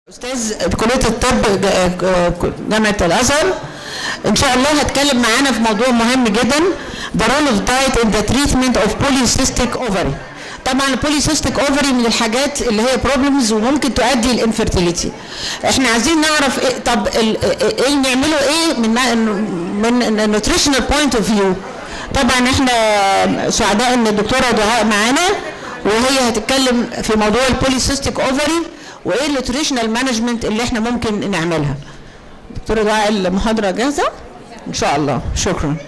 استاذ كليه الطب جامعه الازهر ان شاء الله هتكلم معانا في موضوع مهم جدا the role of diet in the treatment of polycystic ovary طبعا البوليسيستيك اوفري من الحاجات اللي هي بروبلمز وممكن تؤدي للانفيرتيليتي احنا عايزين نعرف إيه طب ال- ايه نعمله ايه من من النيوتريشنال بوينت اوف فيو طبعا احنا سعداء ان الدكتوره دعاء معانا وهي هتتكلم في موضوع البوليسيستيك اوفري وايه النيوتريشنال مانجمنت اللي احنا ممكن نعملها دكتوره دعاء المحاضره جاهزه ان شاء الله شكرا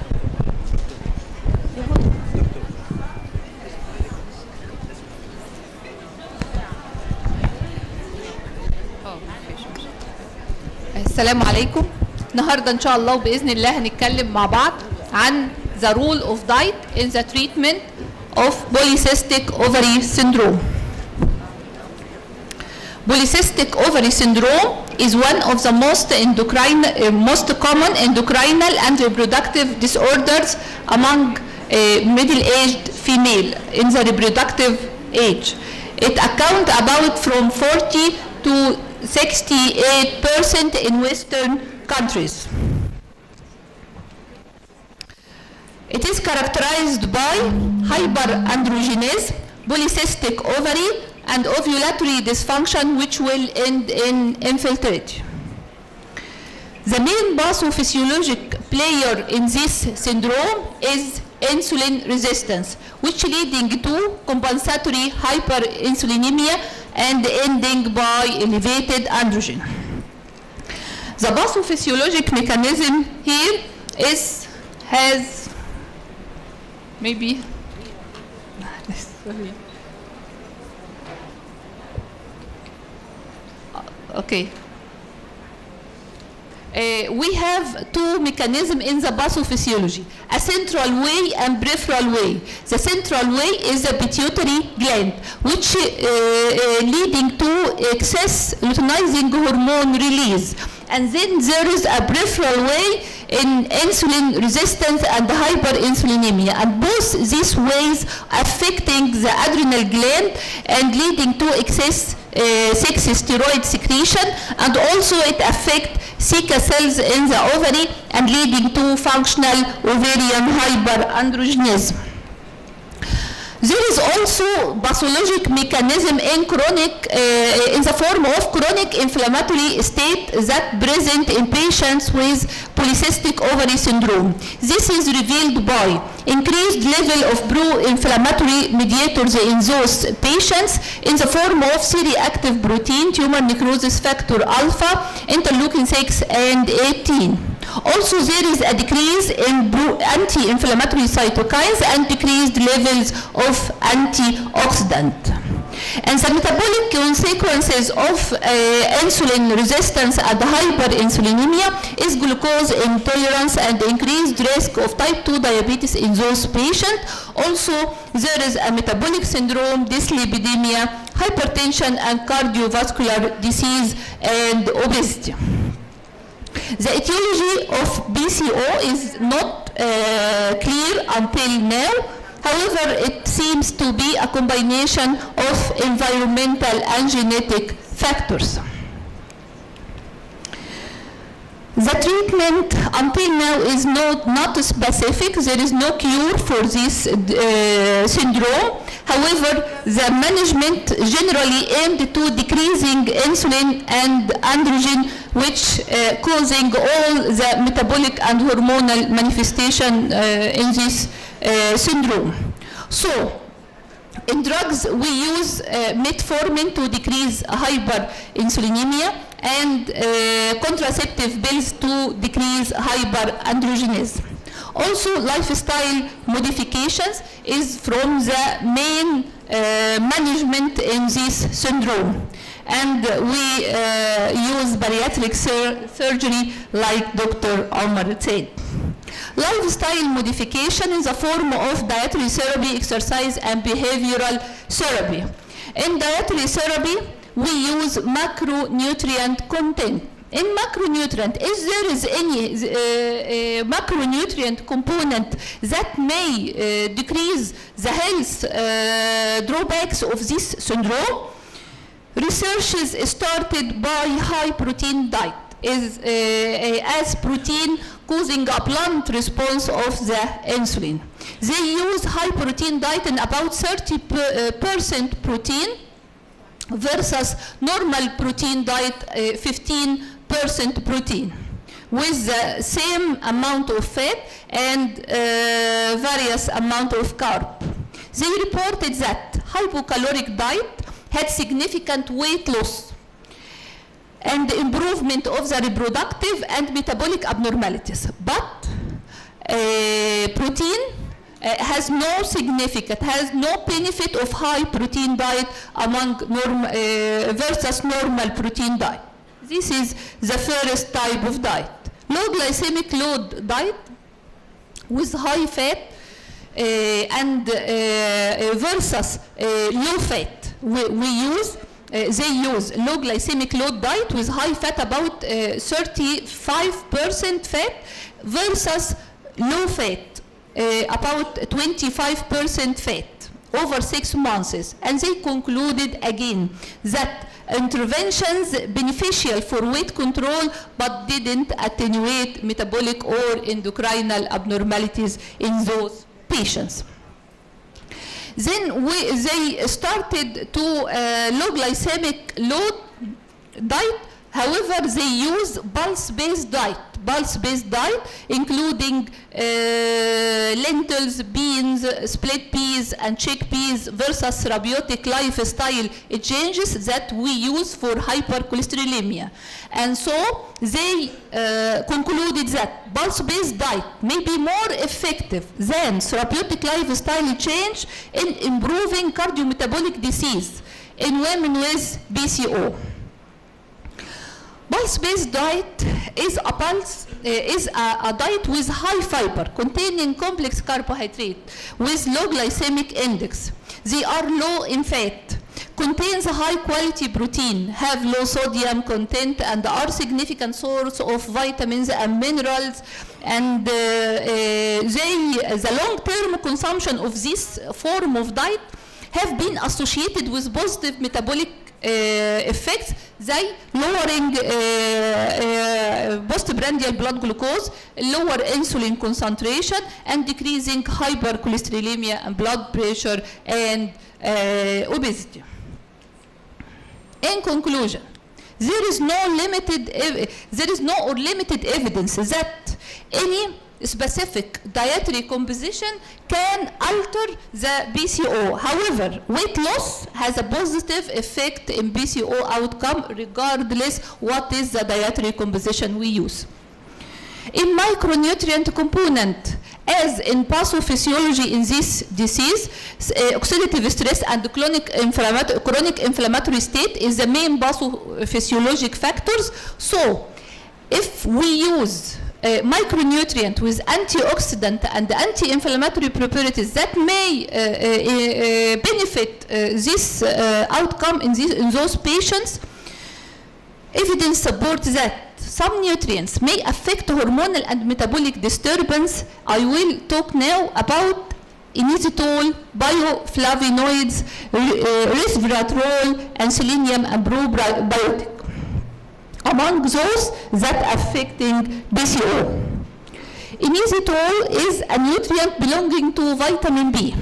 السلام عليكم النهارده ان شاء الله باذن الله هنتكلم مع بعض عن the role of diet in the treatment of polycystic ovary syndrome. Polycystic ovary syndrome is one of the most endocrine, uh, most common endocrinal and reproductive disorders among uh, middle-aged female in the reproductive age. It account about from 40 to 68% in Western countries. It is characterized by hyperandrogenism, polycystic ovary, and ovulatory dysfunction which will end in infertility. The main pathophysiologic player in this syndrome is insulin resistance, which leading to compensatory hyperinsulinemia and ending by elevated androgen. The pathophysiologic mechanism here is has maybe sorry. Okay. Uh, we have two mechanisms in the pathophysiology, a central way and peripheral way. The central way is the pituitary gland, which uh, uh, leading to excess luteinizing hormone release. And then there is a peripheral way in insulin resistance and hyperinsulinemia. And both these ways affecting the adrenal gland and leading to excess uh, sex steroid secretion and also it affect Zika cells in the ovary and leading to functional ovarian hyperandrogenism. There is also pathologic mechanism in chronic, uh, in the form of chronic inflammatory state that present in patients with polycystic ovary syndrome. This is revealed by increased level of pro-inflammatory mediators in those patients in the form of C-reactive protein, tumor necrosis factor alpha, interleukin 6 and 18. Also, there is a decrease in anti-inflammatory cytokines and decreased levels of antioxidant. And the metabolic consequences of uh, insulin resistance and hyperinsulinemia is glucose intolerance and increased risk of type 2 diabetes in those patients. Also, there is a metabolic syndrome, dyslipidemia, hypertension, and cardiovascular disease and obesity. The etiology of BCO is not uh, clear until now. However, it seems to be a combination of environmental and genetic factors. The treatment until now is not, not specific. There is no cure for this uh, syndrome. However, the management generally aimed to decreasing insulin and androgen, which uh, causing all the metabolic and hormonal manifestation uh, in this uh, syndrome. So, in drugs, we use uh, metformin to decrease hyperinsulinemia and uh, contraceptive pills to decrease hyperandrogenism. Also, lifestyle modifications is from the main uh, management in this syndrome. And we uh, use bariatric sur surgery like Dr. Omar said. Lifestyle modification is a form of dietary therapy, exercise, and behavioral therapy. In dietary therapy, we use macronutrient content. In macronutrient, is there is any uh, uh, macronutrient component that may uh, decrease the health drawbacks of this syndrome? researches started by high protein diet is uh, uh, as protein causing a blunt response of the insulin. They use high protein diet in about 30 per, uh, percent protein versus normal protein diet uh, 15 percent protein with the same amount of fat and uh, various amount of carb. They reported that hypocaloric diet had significant weight loss and improvement of the reproductive and metabolic abnormalities. But uh, protein uh, has no significant, has no benefit of high protein diet among norm, uh, versus normal protein diet. This is the first type of diet. Low glycemic load diet with high fat uh, and uh, versus uh, low fat. We, we use, uh, they use low glycemic load diet with high fat about uh, 35% fat versus low fat uh, about 25% fat over six months. And they concluded again that interventions beneficial for weight control but didn't attenuate metabolic or endocrinal abnormalities in those patients. Then we, they started to uh, low glycemic load diet. However, they use pulse-based diet. Pulse-based diet, including uh, lentils, beans, split peas, and chickpeas versus therapeutic lifestyle changes that we use for hypercholesterolemia. And so they uh, concluded that pulse-based diet may be more effective than therapeutic lifestyle change in improving cardiometabolic disease in women with PCO. Pulse-based diet is a pulse uh, is a, a, diet with high fiber containing complex carbohydrate with low glycemic index. They are low in fat, contains high quality protein, have low sodium content, and are significant source of vitamins and minerals. And uh, uh, they, the long-term consumption of this form of diet have been associated with positive metabolic uh, effects زي lowering uh, uh, postprandial blood glucose, lower insulin concentration, and decreasing hypercholesterolemia and blood pressure and obesity. In conclusion, there is no limited, there is no or limited evidence that any specific dietary composition can alter the BCO. However, weight loss has a positive effect in BCO outcome regardless what is the dietary composition we use. In micronutrient component, as in pathophysiology in this disease, uh, oxidative stress and chronic, inflammat chronic inflammatory state is the main pathophysiologic factors. So, if we use uh, micronutrient with antioxidant and anti-inflammatory properties that may uh, uh, benefit this outcome in, this, in those patients, evidence supports that some nutrients may affect hormonal and metabolic disturbance. I will talk now about inositol, bioflavonoids, resveratrol, and selenium and probiotic among those that affecting BCO. Inositol is a nutrient belonging to vitamin B.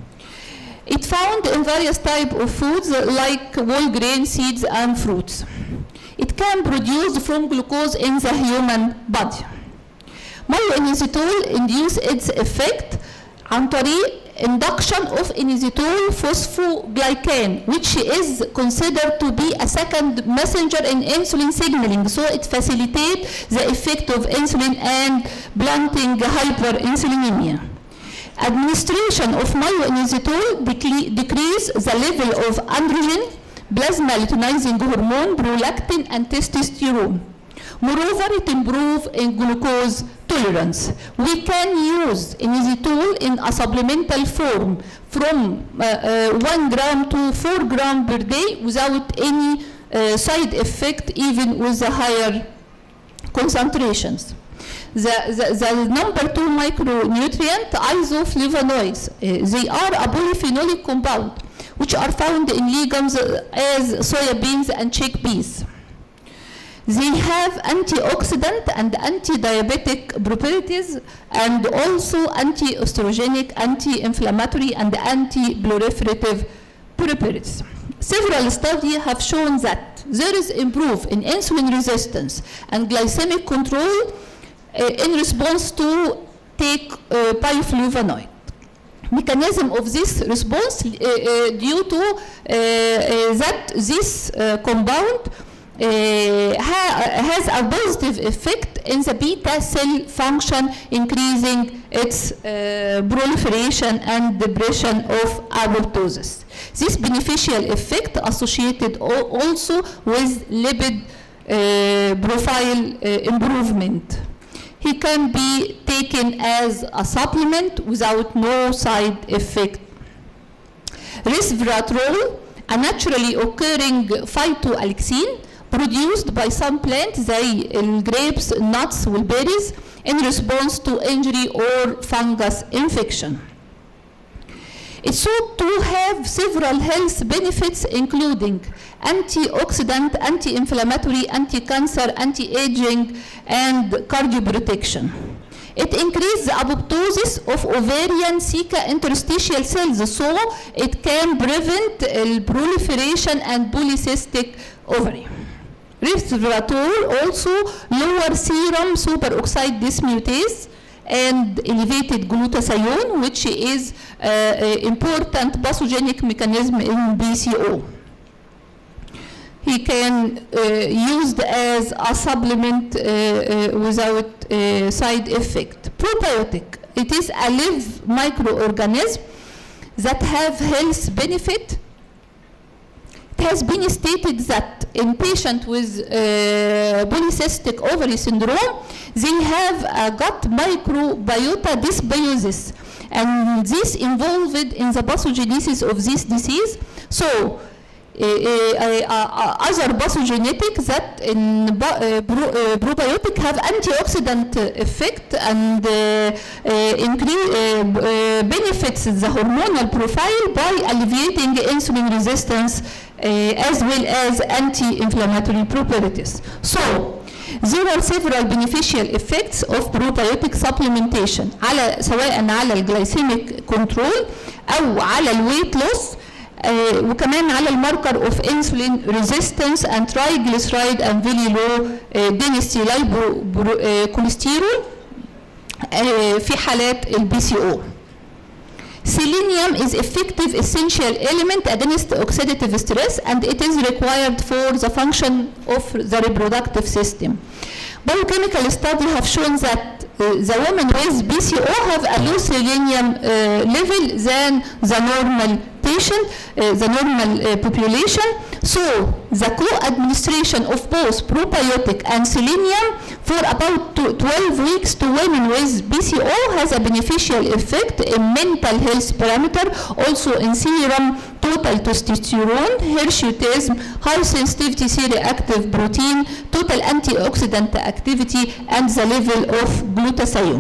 It found in various types of foods like whole grain, seeds, and fruits. It can produce from glucose in the human body. Myoinositol induces its effect عن طريق induction of inositol phosphoglycan, which is considered to be a second messenger in insulin signaling. So it facilitates the effect of insulin and blunting hyperinsulinemia. Administration of myoinositol decrease the level of androgen, plasma luteinizing hormone, prolactin, and testosterone. Moreover, it improves in glucose tolerance. We can use inositol in a supplemental form from uh, uh, 1 gram to 4 gram per day without any uh, side effect even with the higher concentrations. The, the, the number two micronutrient, isoflavonoids, they are a polyphenolic compound which are found in legumes as soybeans and chickpeas. They have antioxidant and anti-diabetic properties and also anti-oestrogenic, anti-inflammatory and anti-proliferative properties. Several studies have shown that there is improvement in insulin resistance and glycemic control uh, in response to take uh, bioflavonoid. Mechanism of this response uh, uh, due to uh, uh, that this uh, compound uh, ha has a positive effect in the beta cell function, increasing its uh, proliferation and depression of apoptosis. This beneficial effect associated al- also with lipid uh, profile uh, improvement. He can be taken as a supplement without no side effect. Resveratrol, a naturally occurring phytoalexin produced by some plants, they in grapes, nuts, berries, in response to injury or fungus infection. It's thought to have several health benefits, including antioxidant, anti-inflammatory, anti-cancer, anti-aging, and cardioprotection. It increases the apoptosis of ovarian ceca interstitial cells, so it can prevent uh, proliferation and polycystic ovary. Resveratrol also lower serum superoxide dismutase and elevated glutathione, which is uh, uh, important pathogenic mechanism in BCO. He can uh, used as a supplement uh, uh, without uh, side effect. Probiotic, it is a live microorganism that have health benefit it has been stated that in patients with uh, polycystic ovary syndrome, they have a gut microbiota dysbiosis, and this involved in the pathogenesis of this disease. So, uh, uh, uh, other pathogenetic that in bu- uh, pro- uh, probiotic have antioxidant uh, effect and uh, uh, increase, uh, b- uh, benefits the hormonal profile by alleviating insulin resistance uh, as well as anti-inflammatory properties. So, there are several beneficial effects of probiotic supplementation على سواء على الجلايسيميك كنترول او على الويت لوس آه، وكمان على الماركر اوف انسولين ريزيستنس اند triglyceride and very low آه، density lipo آه، كوليسترول آه، في حالات البي سي او Selenium is effective essential element against oxidative stress and it is required for the function of the reproductive system. Biochemical studies have shown that uh, the women with BCO have a low selenium uh, level than the normal patient, uh, the normal uh, population. So the co-administration of both probiotic and selenium for about tw- 12 weeks to women with BCO has a beneficial effect in mental health parameter, also in serum total testosterone, hirsutism, high sensitivity C-reactive protein, total antioxidant activity, and the level of glutathione.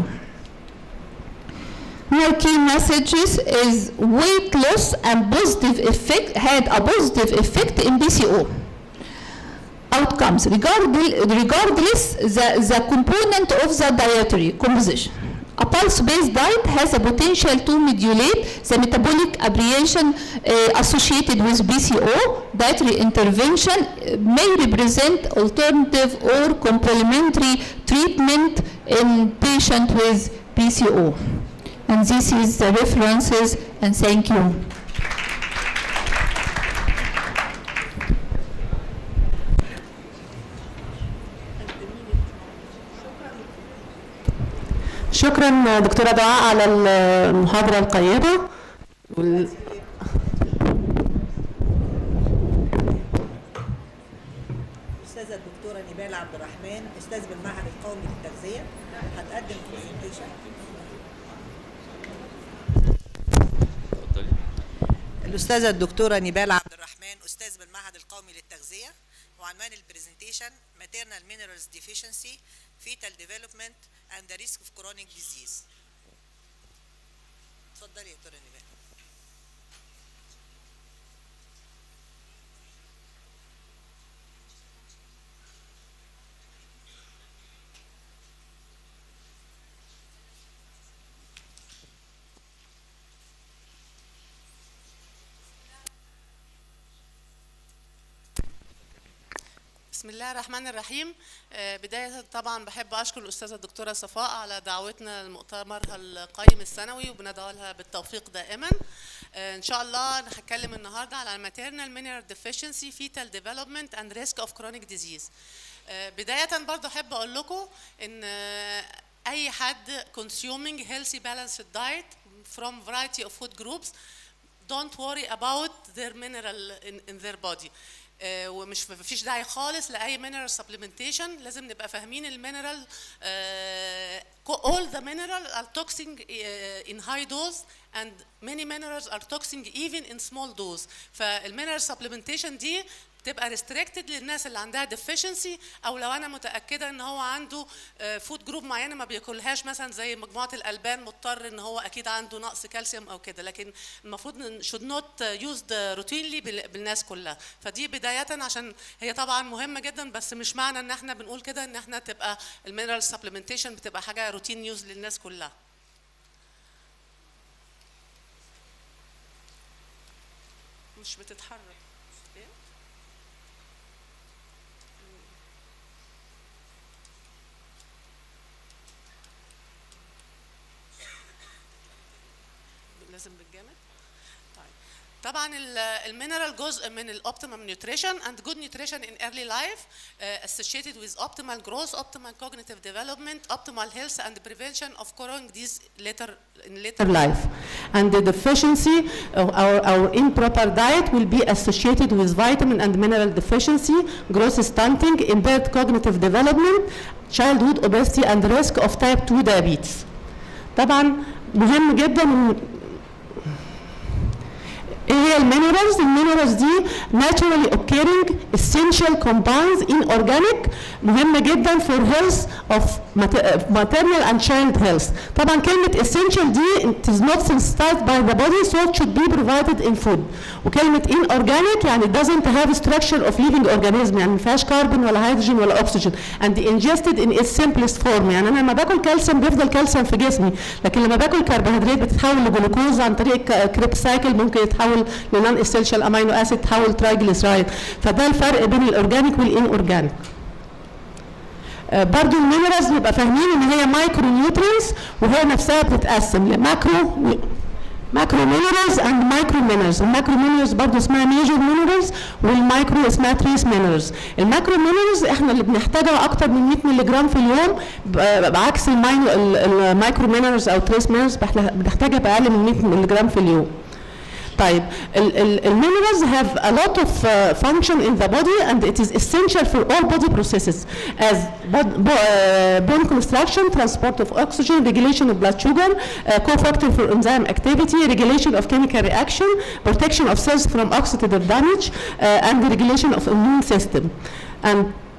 My key messages is weight loss and positive effect had a positive effect in BCO. Outcomes regardl- regardless the, the component of the dietary composition. A pulse-based diet has a potential to modulate the metabolic aberration uh, associated with BCO. Dietary intervention uh, may represent alternative or complementary treatment in patient with BCO. And this is the references and thank you. شكرا دكتورة دعاء على المحاضرة القيمة وال- الاستاذه الدكتوره نبال عبد الرحمن استاذ بالمعهد القومي للتغذيه هتقدم برزنتيشن الاستاذه الدكتوره نبال عبد الرحمن استاذ بالمعهد القومي للتغذيه وعنوان البرزنتيشن maternal minerals deficiency fetal development and the risk of chronic disease اتفضلي يا دكتوره نبال بسم الله الرحمن الرحيم آه، بداية طبعا بحب أشكر الأستاذة الدكتورة صفاء على دعوتنا لمؤتمرها القيم السنوي وبندعو لها بالتوفيق دائما آه، إن شاء الله أنا هتكلم النهاردة على maternal mineral deficiency fetal development and risk of chronic disease آه، بداية برضو أحب أقول لكم إن آه، أي حد consuming healthy balanced diet from variety of food groups don't worry about their mineral in, in their body آه، ومش مفيش داعي خالص لاي mineral supplementation لازم نبقى فاهمين المينرال all the mineral are toxic uh, in high dose and many minerals are toxic even in small dose فالمينرال supplementation دي بتبقى restricted للناس اللي عندها deficiency او لو انا متاكده ان هو عنده فود جروب معينه ما بياكلهاش مثلا زي مجموعه الالبان مضطر ان هو اكيد عنده نقص كالسيوم او كده لكن المفروض إن should not used routinely بال- بالناس كلها فدي بدايه عشان هي طبعا مهمه جدا بس مش معنى ان احنا بنقول كده ان احنا تبقى المينرال سبلمنتيشن بتبقى حاجه روتين يوز للناس كلها مش بتتحرك إيه؟ لازم بالجامد طيب طبعا ال- المينرال جزء من الاوبتيمم نيوتريشن اند جود نيوتريشن ان ايرلي لايف associated with optimal growth optimal cognitive development optimal health and prevention of chronic disease later in later life. And the deficiency of our, our improper diet will be associated with vitamin and mineral deficiency, growth stunting, impaired cognitive development, childhood obesity, and risk of type 2 diabetes. طبعا مهم جدا إن ايه هي المينرالز؟ المينرالز دي naturally occurring essential compounds in organic مهمة جدا for health of mater- maternal and child health. طبعا كلمة essential دي it is not synthesized by the body so it should be provided in food. وكلمة inorganic يعني it doesn't have structure of living organism يعني ما فيهاش كربون ولا هيدروجين ولا اكسجين and ingested in its simplest form يعني انا لما باكل كالسيوم بيفضل كالسيوم في جسمي لكن لما باكل كربوهيدرات بتتحول لجلوكوز عن طريق كريب سايكل ممكن يتحول لنون اسينشال امينو اسيد تحول ترايجليسرايد فده الفرق بين الاورجانيك والان اورجانيك آه، برضو المينرالز نبقى فاهمين ان هي مايكرو نيوترينز وهي نفسها بتتقسم لماكرو ماكرو مينرالز اند مايكرو مينرالز الماكرو مينرالز برضه اسمها ميجر مينرالز والمايكرو اسمها تريس مينرالز الماكرو مينرالز احنا اللي بنحتاجها اكتر من 100 مللي جرام في اليوم ب- بعكس الماينو- ال- المايكرو مينرالز او تريس مينرالز بنحتاجها باقل من 100 مللي جرام في اليوم طيب المينرالز have a lot of uh, function in the body and it is essential for all body processes as bod- bo- uh, bone construction, transport of oxygen, regulation of blood sugar, uh, cofactor for enzyme activity, regulation of chemical reaction, protection of cells from oxidative damage, uh, and the regulation of immune system. And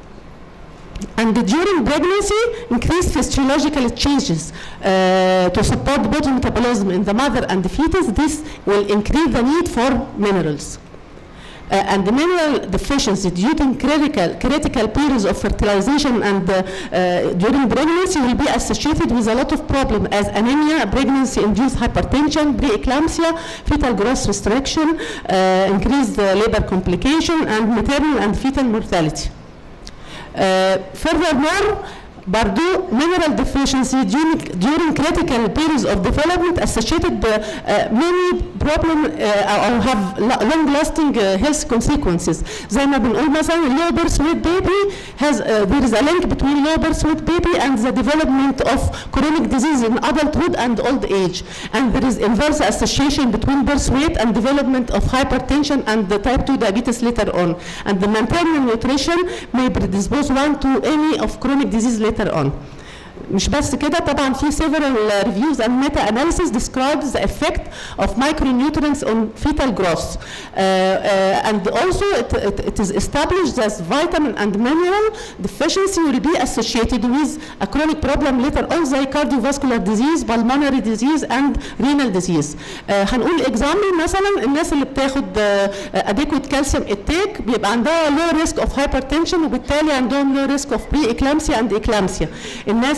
and during pregnancy, increased physiological changes uh, to support body metabolism in the mother and the fetus. This will increase the need for minerals. Uh, and the mineral deficiency during critical, critical periods of fertilization and uh, uh, during pregnancy will be associated with a lot of problems as anemia, pregnancy-induced hypertension, preeclampsia, fetal growth restriction, uh, increased uh, labor complication, and maternal and fetal mortality. Uh, furthermore, برضو mineral deficiency during, during critical periods of development associated uh, uh, many problem uh, or have long lasting uh, health consequences زي ما بنقول مثلا low birth weight baby has uh, there is a link between low birth weight baby and the development of chronic disease in adulthood and old age and there is inverse association between birth weight and development of hypertension and the type 2 diabetes later on and the maternal nutrition may predispose one to any of chronic disease later on مش بس كده طبعا في several reviews and meta analysis describes the effect of micronutrients on fetal growth uh, uh, and also it, it, it is established that vitamin and mineral deficiency will be associated with a chronic problem later on زي cardiovascular disease pulmonary disease and renal disease uh, هنقول example مثلا الناس اللي بتاخد uh, adequate calcium intake بيبقى عندها low risk of hypertension وبالتالي عندهم low risk of preeclampsia and eclampsia الناس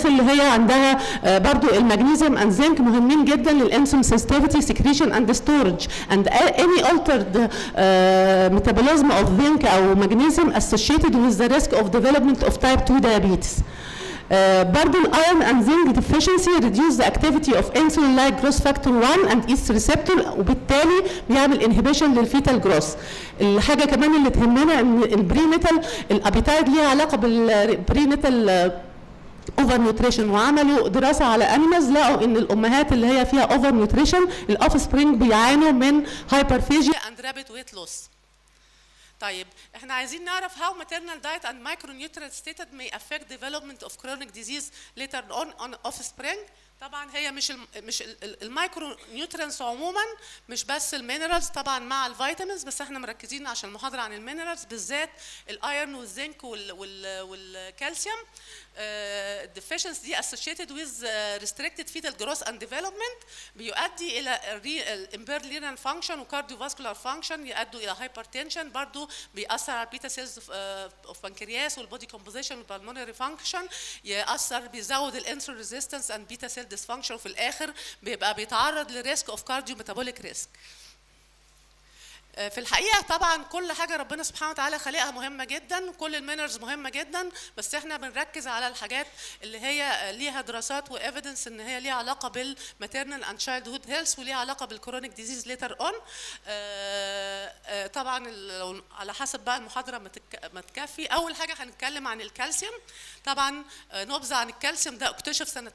اللي هي عندها آه، برضو المغنيسيوم اند زنك مهمين جدا للانسولين sensitivity secretion and storage and any altered uh, metabolism of zinc او magnesium associated with the risk of development of type 2 diabetes. Uh, برضو الايرون and zinc deficiency reduce the activity of insulin like growth factor 1 and its receptor وبالتالي بيعمل inhibition للفيتال جروث. الحاجه كمان اللي تهمنا ان البرينيتال الابيتايد ليها علاقه بالبرينيتال اوفر نيوتريشن وعملوا دراسه على انيمالز لقوا ان الامهات اللي هي فيها اوفر نيوتريشن الاوف سبرينج بيعانوا من هايبرفيجيا and rapid weight loss. طيب احنا عايزين نعرف how maternal diet and micronutrient status may affect development of chronic disease later on on offspring طبعا هي مش الم... مش المايكرو نيوترينز عموما مش بس المينرالز طبعا مع الفيتامينز بس احنا مركزين عشان المحاضره عن المينرالز بالذات الايرون والزنك وال... وال... والكالسيوم deficiency دي associated with uh, restricted fetal growth and development بيؤدي الى impaired renal function وكارديوفاسكولار function يؤدوا الى hypertension برضو بيأثر على البيتا سيلز اوف بنكرياس والبودي كومبوزيشن والبلمونري فانكشن يأثر بيزود الانسولين ريزيستنس اند بيتا سيل ديسفانكشن وفي الاخر بيبقى بيتعرض لريسك اوف كارديو ميتابوليك ريسك في الحقيقه طبعا كل حاجه ربنا سبحانه وتعالى خلقها مهمه جدا كل المينرز مهمه جدا بس احنا بنركز على الحاجات اللي هي ليها دراسات وايفيدنس ان هي ليها علاقه بالماتيرنال اند تشايلد هود هيلث وليها علاقه بالكرونيك ديزيز ليتر اون طبعا لو على حسب بقى المحاضره ما تك- ما تكفي اول حاجه هنتكلم عن الكالسيوم طبعا آه، نبذه عن الكالسيوم ده اكتشف سنه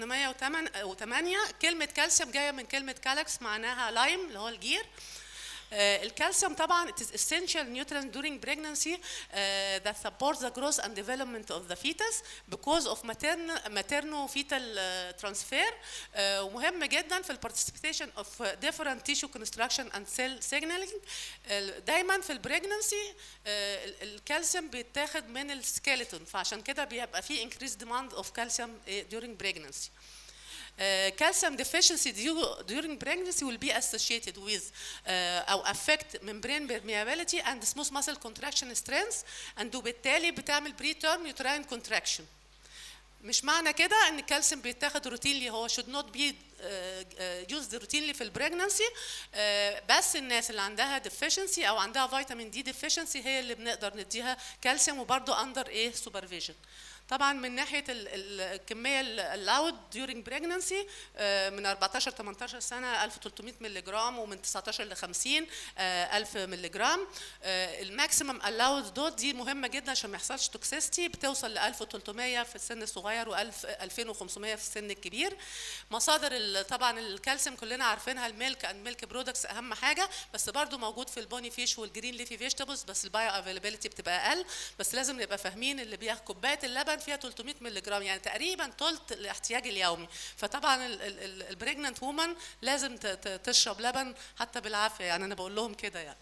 1808 كلمه كالسيوم جايه من كلمه كالكس معناها لايم اللي هو الجير Uh, الكالسيوم طبعا it is essential nutrient during pregnancy uh, that supports the growth and development of the fetus because of maternal maternal fetal uh, transfer uh, ومهم جدا في ال participation of different tissue construction and cell signaling uh, دايما في البريجننسي uh, الكالسيوم بيتاخد من السكيلتون فعشان كده بيبقى في increased demand of calcium uh, during pregnancy Uh, calcium deficiency due- during pregnancy will be associated with uh, أو affect membrane permeability and smooth muscle contraction strength and وبالتالي بتعمل preterm uterine contraction. مش معنى كده ان الكالسيوم بيتاخد روتينلي هو should not be يوزد روتينلي في البريجننسي بس الناس اللي عندها deficiency او عندها فيتامين دي deficiency هي اللي بنقدر نديها كالسيوم وبرده اندر ايه سوبرفيجن طبعا من ناحيه ال- ال- الكميه اللاود during pregnancy آه، من 14 18 سنه 1300 مللي جرام ومن 19 ل 50 آه، 1000 مللي جرام الماكسيمم الاود دوت دي مهمه جدا عشان ما يحصلش توكسيستي بتوصل ل 1300 في السن الصغير و1000 2500 في السن الكبير مصادر ال- طبعا الكالسيوم كلنا عارفينها الميلك اند ميلك برودكتس اهم حاجه بس برضو موجود في البوني فيش والجرين ليفي فيجيتابلز بس البايو افيلابيلتي بتبقى اقل بس لازم نبقى فاهمين اللي بياخد كوبايه اللبن فيها 300 مللي جرام يعني تقريبا ثلث الاحتياج اليومي فطبعا البريجننت وومن لازم ت- ت- تشرب لبن حتى بالعافيه يعني انا بقول لهم كده يعني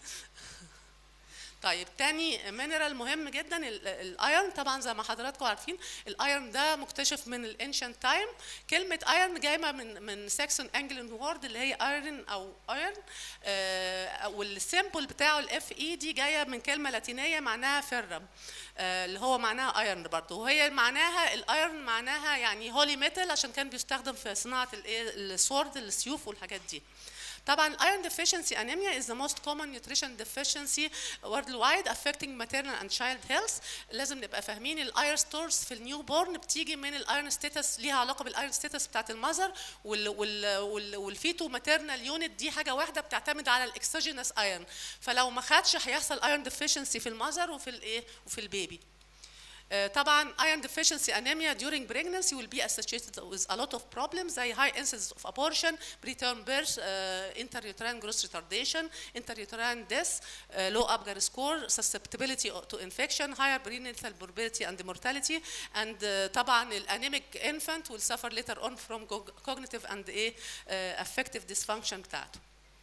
طيب تاني مينرال مهم جدا الايرن طبعا زي ما حضراتكم عارفين الايرن ده مكتشف من الانشنت تايم كلمه ايرن جايه من من ساكسون انجلن وورد اللي هي ايرن او ايرن آه والسيمبل بتاعه الاف اي دي جايه من كلمه لاتينيه معناها فرم آه اللي هو معناها ايرن برضه وهي معناها الايرن معناها يعني هولي ميتال عشان كان بيستخدم في صناعه الايه السورد السيوف والحاجات دي طبعا iron deficiency anemia is the most common nutrition deficiency worldwide affecting maternal and child health لازم نبقى فاهمين الايرون ستورز في النيو بورن بتيجي من الايرون ستاتس ليها علاقه بالايرون ستاتس بتاعت المذر وال وال وال والفيتو ماتيرنال يونت دي حاجه واحده بتعتمد على الاكسوجينس ايرون فلو ما خدش هيحصل ايرون deficiency في المذر وفي الايه وفي البيبي آه، طبعا iron deficiency anemia during pregnancy will be associated with a lot of problems زي high incidence of abortion, preterm birth, uh, intrauterine growth retardation, intrauterine death, uh, low Apgar score, susceptibility to infection, higher prenatal morbidity and mortality, and uh, طبعا الانemic infant will suffer later on from co- cognitive and a uh, affective dysfunction بتاعته.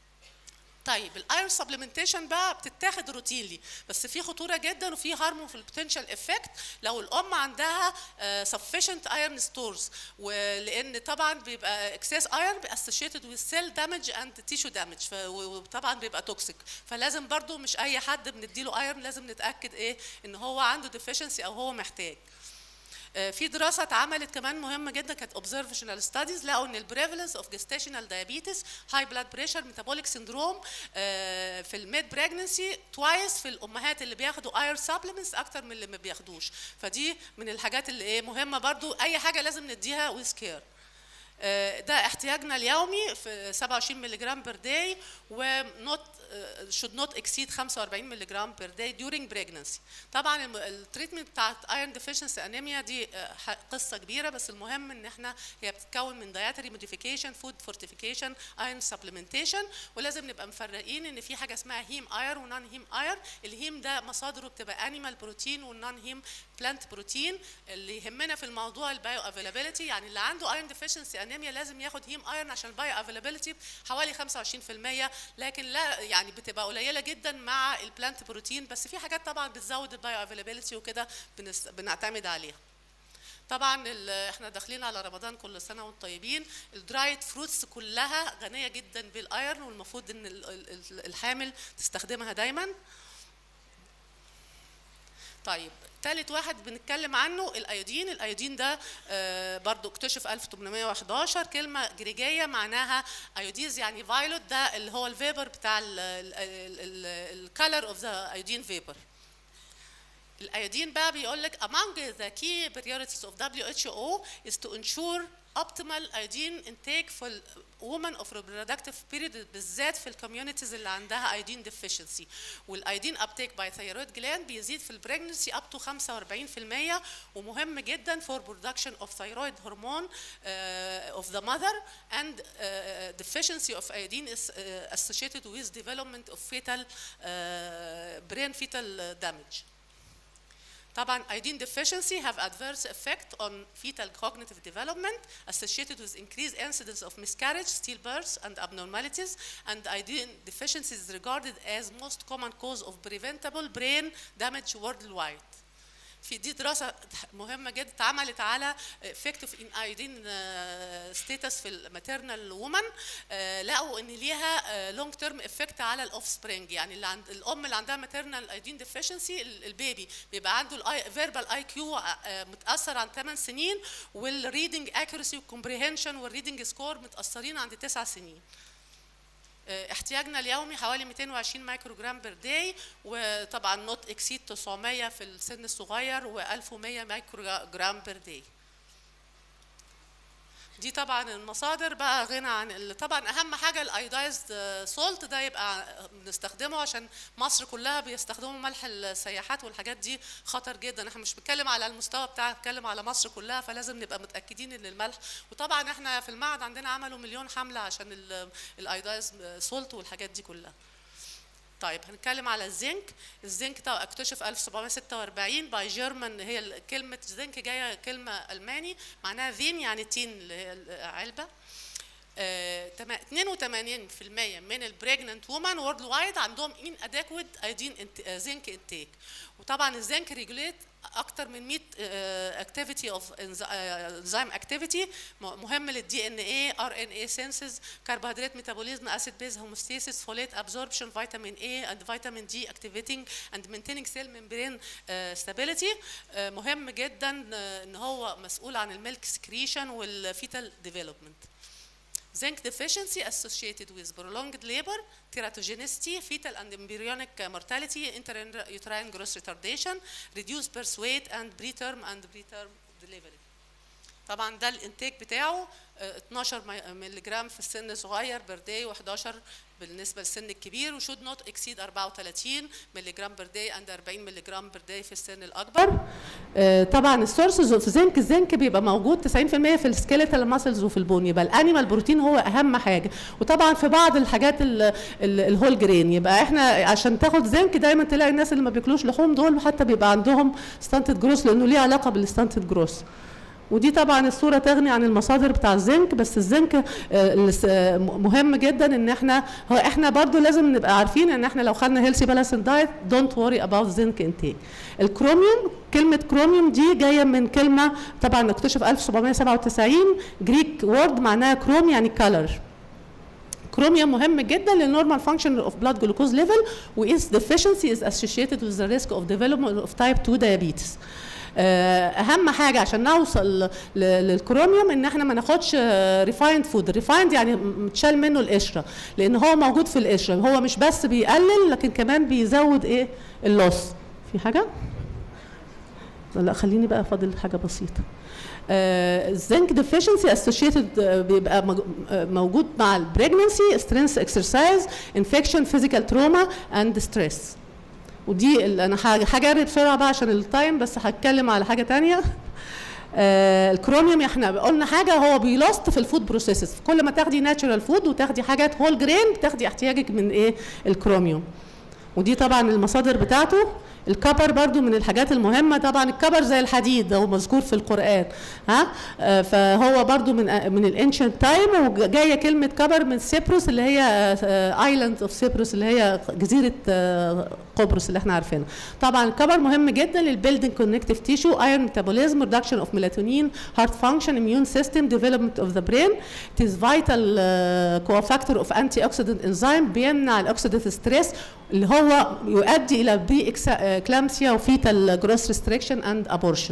طيب الايرون سبلمنتيشن بقى بتتاخد روتينلي بس في خطوره جدا وفي هارمون في البوتنشال افكت لو الام عندها سفيشنت ايرون ستورز ولان طبعا بيبقى اكسس ايرون اسوشيتد وذ سيل دامج اند تيشو دامج وطبعا بيبقى توكسيك فلازم برضو مش اي حد بنديله ايرون لازم نتاكد ايه ان هو عنده ديفيشنسي او هو محتاج آه، في دراسه اتعملت كمان مهمه جدا كانت observational studies لقوا ان البريفالنس اوف gestational diabetes high blood pressure metabolic syndrome آه، في الميد بريجنسي توايس في الامهات اللي بياخدوا اير سبلمنتس اكتر من اللي ما بياخدوش فدي من الحاجات اللي ايه مهمه برضو اي حاجه لازم نديها ويز كير آه، ده احتياجنا اليومي في 27 ملي جرام بير داي ونوت should not exceed 45 ملي جرام بير داي during pregnancy طبعا الم- التريتمنت بتاعت iron deficiency anemia دي آه، ح- قصه كبيره بس المهم ان احنا هي بتتكون من dietary modification food fortification iron supplementation ولازم نبقى مفرقين ان في حاجه اسمها هيم اير ونون هيم اير الهيم ده مصادره بتبقى انيمال بروتين والنون هيم بلانت بروتين اللي يهمنا في الموضوع البايو افيلابيلتي يعني اللي عنده ايرون ديفيشنسي انيميا لازم ياخد هيم ايرون عشان البايو افيلابيلتي حوالي 25% لكن لا يعني بتبقى قليله جدا مع البلانت بروتين بس في حاجات طبعا بتزود البايو افيلابيلتي وكده بنس- بنعتمد عليها طبعا ال- احنا داخلين على رمضان كل سنه وانتم طيبين الدرايد فروتس كلها غنيه جدا بالايرون والمفروض ان ال- ال- ال- الحامل تستخدمها دايما طيب ثالث واحد بنتكلم عنه الايودين الايودين ده آه، برضو اكتشف 1811 كلمه جريجيه معناها ايوديز يعني فايلوت ده اللي هو الفيبر بتاع الكالر اوف ذا ايودين فيبر الايودين بقى بيقول لك among the key priorities of WHO is to ensure optimal iodine intake for women of reproductive period بالذات في الكوميونيتيز اللي عندها iodine deficiency والايودين uptake by thyroid gland بيزيد في البريجنسي up to 45% ومهم جدا for production of thyroid hormone uh, of the mother and uh, deficiency of iodine is uh, associated with development of fetal uh, brain fetal damage طبعا iodine deficiency have adverse effect on fetal cognitive development associated with increased incidence of miscarriage, stillbirth, and abnormalities. And iodine deficiency is regarded as most common cause of preventable brain damage worldwide. في دي دراسة مهمة جدا اتعملت على effective in iodine uh, status في الماتيرنال وومن لقوا ان ليها لونج تيرم افكت على الاوف سبرينج يعني اللي عند الام اللي عندها ماتيرنال ايودين ديفيشنسي البيبي بيبقى عنده الفيربال اي كيو متاثر عن 8 سنين والريدنج اكيورسي والكومبريهنشن والريدنج سكور متاثرين عند 9 سنين آه، احتياجنا اليومي حوالي 220 مايكروجرام بير داي وطبعا نوت اكسيد 900 في السن الصغير و1100 مايكروجرام بير داي دي طبعا المصادر بقى غنى عن ال- طبعا اهم حاجه الايودايزد سولت ده يبقى بنستخدمه عشان مصر كلها بيستخدموا ملح السياحات والحاجات دي خطر جدا احنا مش بنتكلم على المستوى بتاع بنتكلم على مصر كلها فلازم نبقى متاكدين ان الملح وطبعا احنا في المعهد عندنا عملوا مليون حمله عشان الايودايزد سولت والحاجات دي كلها طيب هنتكلم على الزنك الزنك ده اكتشف 1746 باي جيرمان هي ال- كلمه زنك جايه كلمه الماني معناها زين يعني تين اللي هي العلبه آه، تما- 82% من البريجننت وومن وورلد وايد عندهم ان ادكويت ايدين زنك انتيك وطبعا الزنك ريجوليت اكتر من 100 اكتيفيتي اوف انزيم اكتيفيتي مهم للدي ان اي ار ان اي سينسز كربوهيدرات ميتابوليزم اسيد بيز هوموستاسيس فوليت ابزوربشن فيتامين اي اند فيتامين دي اكتيفيتنج اند مينتيننج سيل ممبرين ستابيليتي مهم جدا آه، ان هو مسؤول عن الميلك سكريشن والفيتال ديفلوبمنت Zinc deficiency associated with prolonged labor, teratogenicity, fetal and embryonic mortality, intrauterine growth retardation, reduced birth weight, and preterm and preterm delivery. طبعا ده الانتاج بتاعه آه، 12 مي- مللي جرام في السن الصغير بير داي و11 بالنسبه للسن الكبير وشود نوت اكسيد 34 مللي جرام بير داي اند 40 مللي جرام بير داي في السن الاكبر آه، طبعا السورسز اوف زنك الزنك بيبقى موجود 90% في السكيليتال ماسلز وفي البون يبقى الانيمال بروتين هو اهم حاجه وطبعا في بعض الحاجات ال- ال- الهول جرين يبقى احنا عشان تاخد زنك دايما تلاقي الناس اللي ما بياكلوش لحوم دول حتى بيبقى عندهم ستانتد جروس لانه ليه علاقه بالستانتد جروس ودي طبعا الصوره تغني عن المصادر بتاع الزنك بس الزنك آه، الس- آه، م- مهم جدا ان احنا هو احنا برضو لازم نبقى عارفين ان احنا لو خدنا هيلثي بالانس دايت دونت وري اباوت زنك انتيك الكروميوم كلمه كروميوم دي جايه من كلمه طبعا اكتشف 1797 جريك وورد معناها كروم يعني كلر كروميوم مهم جدا للنورمال فانكشن اوف بلاد جلوكوز ليفل وايز deficiency is associated with the risk of development of type 2 diabetes آه، اهم حاجه عشان نوصل ل- للكروميوم ان احنا ما ناخدش ريفايند فود ريفايند يعني م- متشال منه القشره لان هو موجود في القشره هو مش بس بيقلل لكن كمان بيزود ايه اللوس في حاجه لا خليني بقى فاضل حاجه بسيطه الزنك ديفيشنسي اسوشيتد بيبقى مج- آه، موجود مع البريجنسي سترينث اكسرسايز انفكشن فيزيكال تروما اند ستريس ودي ال- انا ه- هجري بسرعه بقى عشان التايم بس هتكلم على حاجه تانية آه الكروميوم احنا قلنا حاجه هو بيلاست في الفود بروسيسز كل ما تاخدي ناتشورال فود وتاخدي حاجات هول جرين بتاخدي احتياجك من ايه الكروميوم ودي طبعا المصادر بتاعته الكبر برضو من الحاجات المهمة طبعا الكبر زي الحديد هو مذكور في القرآن ها آه، فهو برضو من آه، من الانشنت تايم وجاية كلمة كبر من سيبروس اللي هي ايلاند اوف سيبروس اللي هي جزيرة آه، قبرص اللي احنا عارفينها طبعا الكبر مهم جدا للبيلدينج كونكتيف تيشو ايرون ميتابوليزم ريدكشن اوف ميلاتونين هارت فانكشن اميون سيستم ديفلوبمنت اوف ذا برين it is vital uh, cofactor of antioxidant enzyme بيمنع الاكسيديتيف ستريس اللي هو يؤدي الى بري اكلامسيا وفيتال جروس ريستريكشن اند ابورشن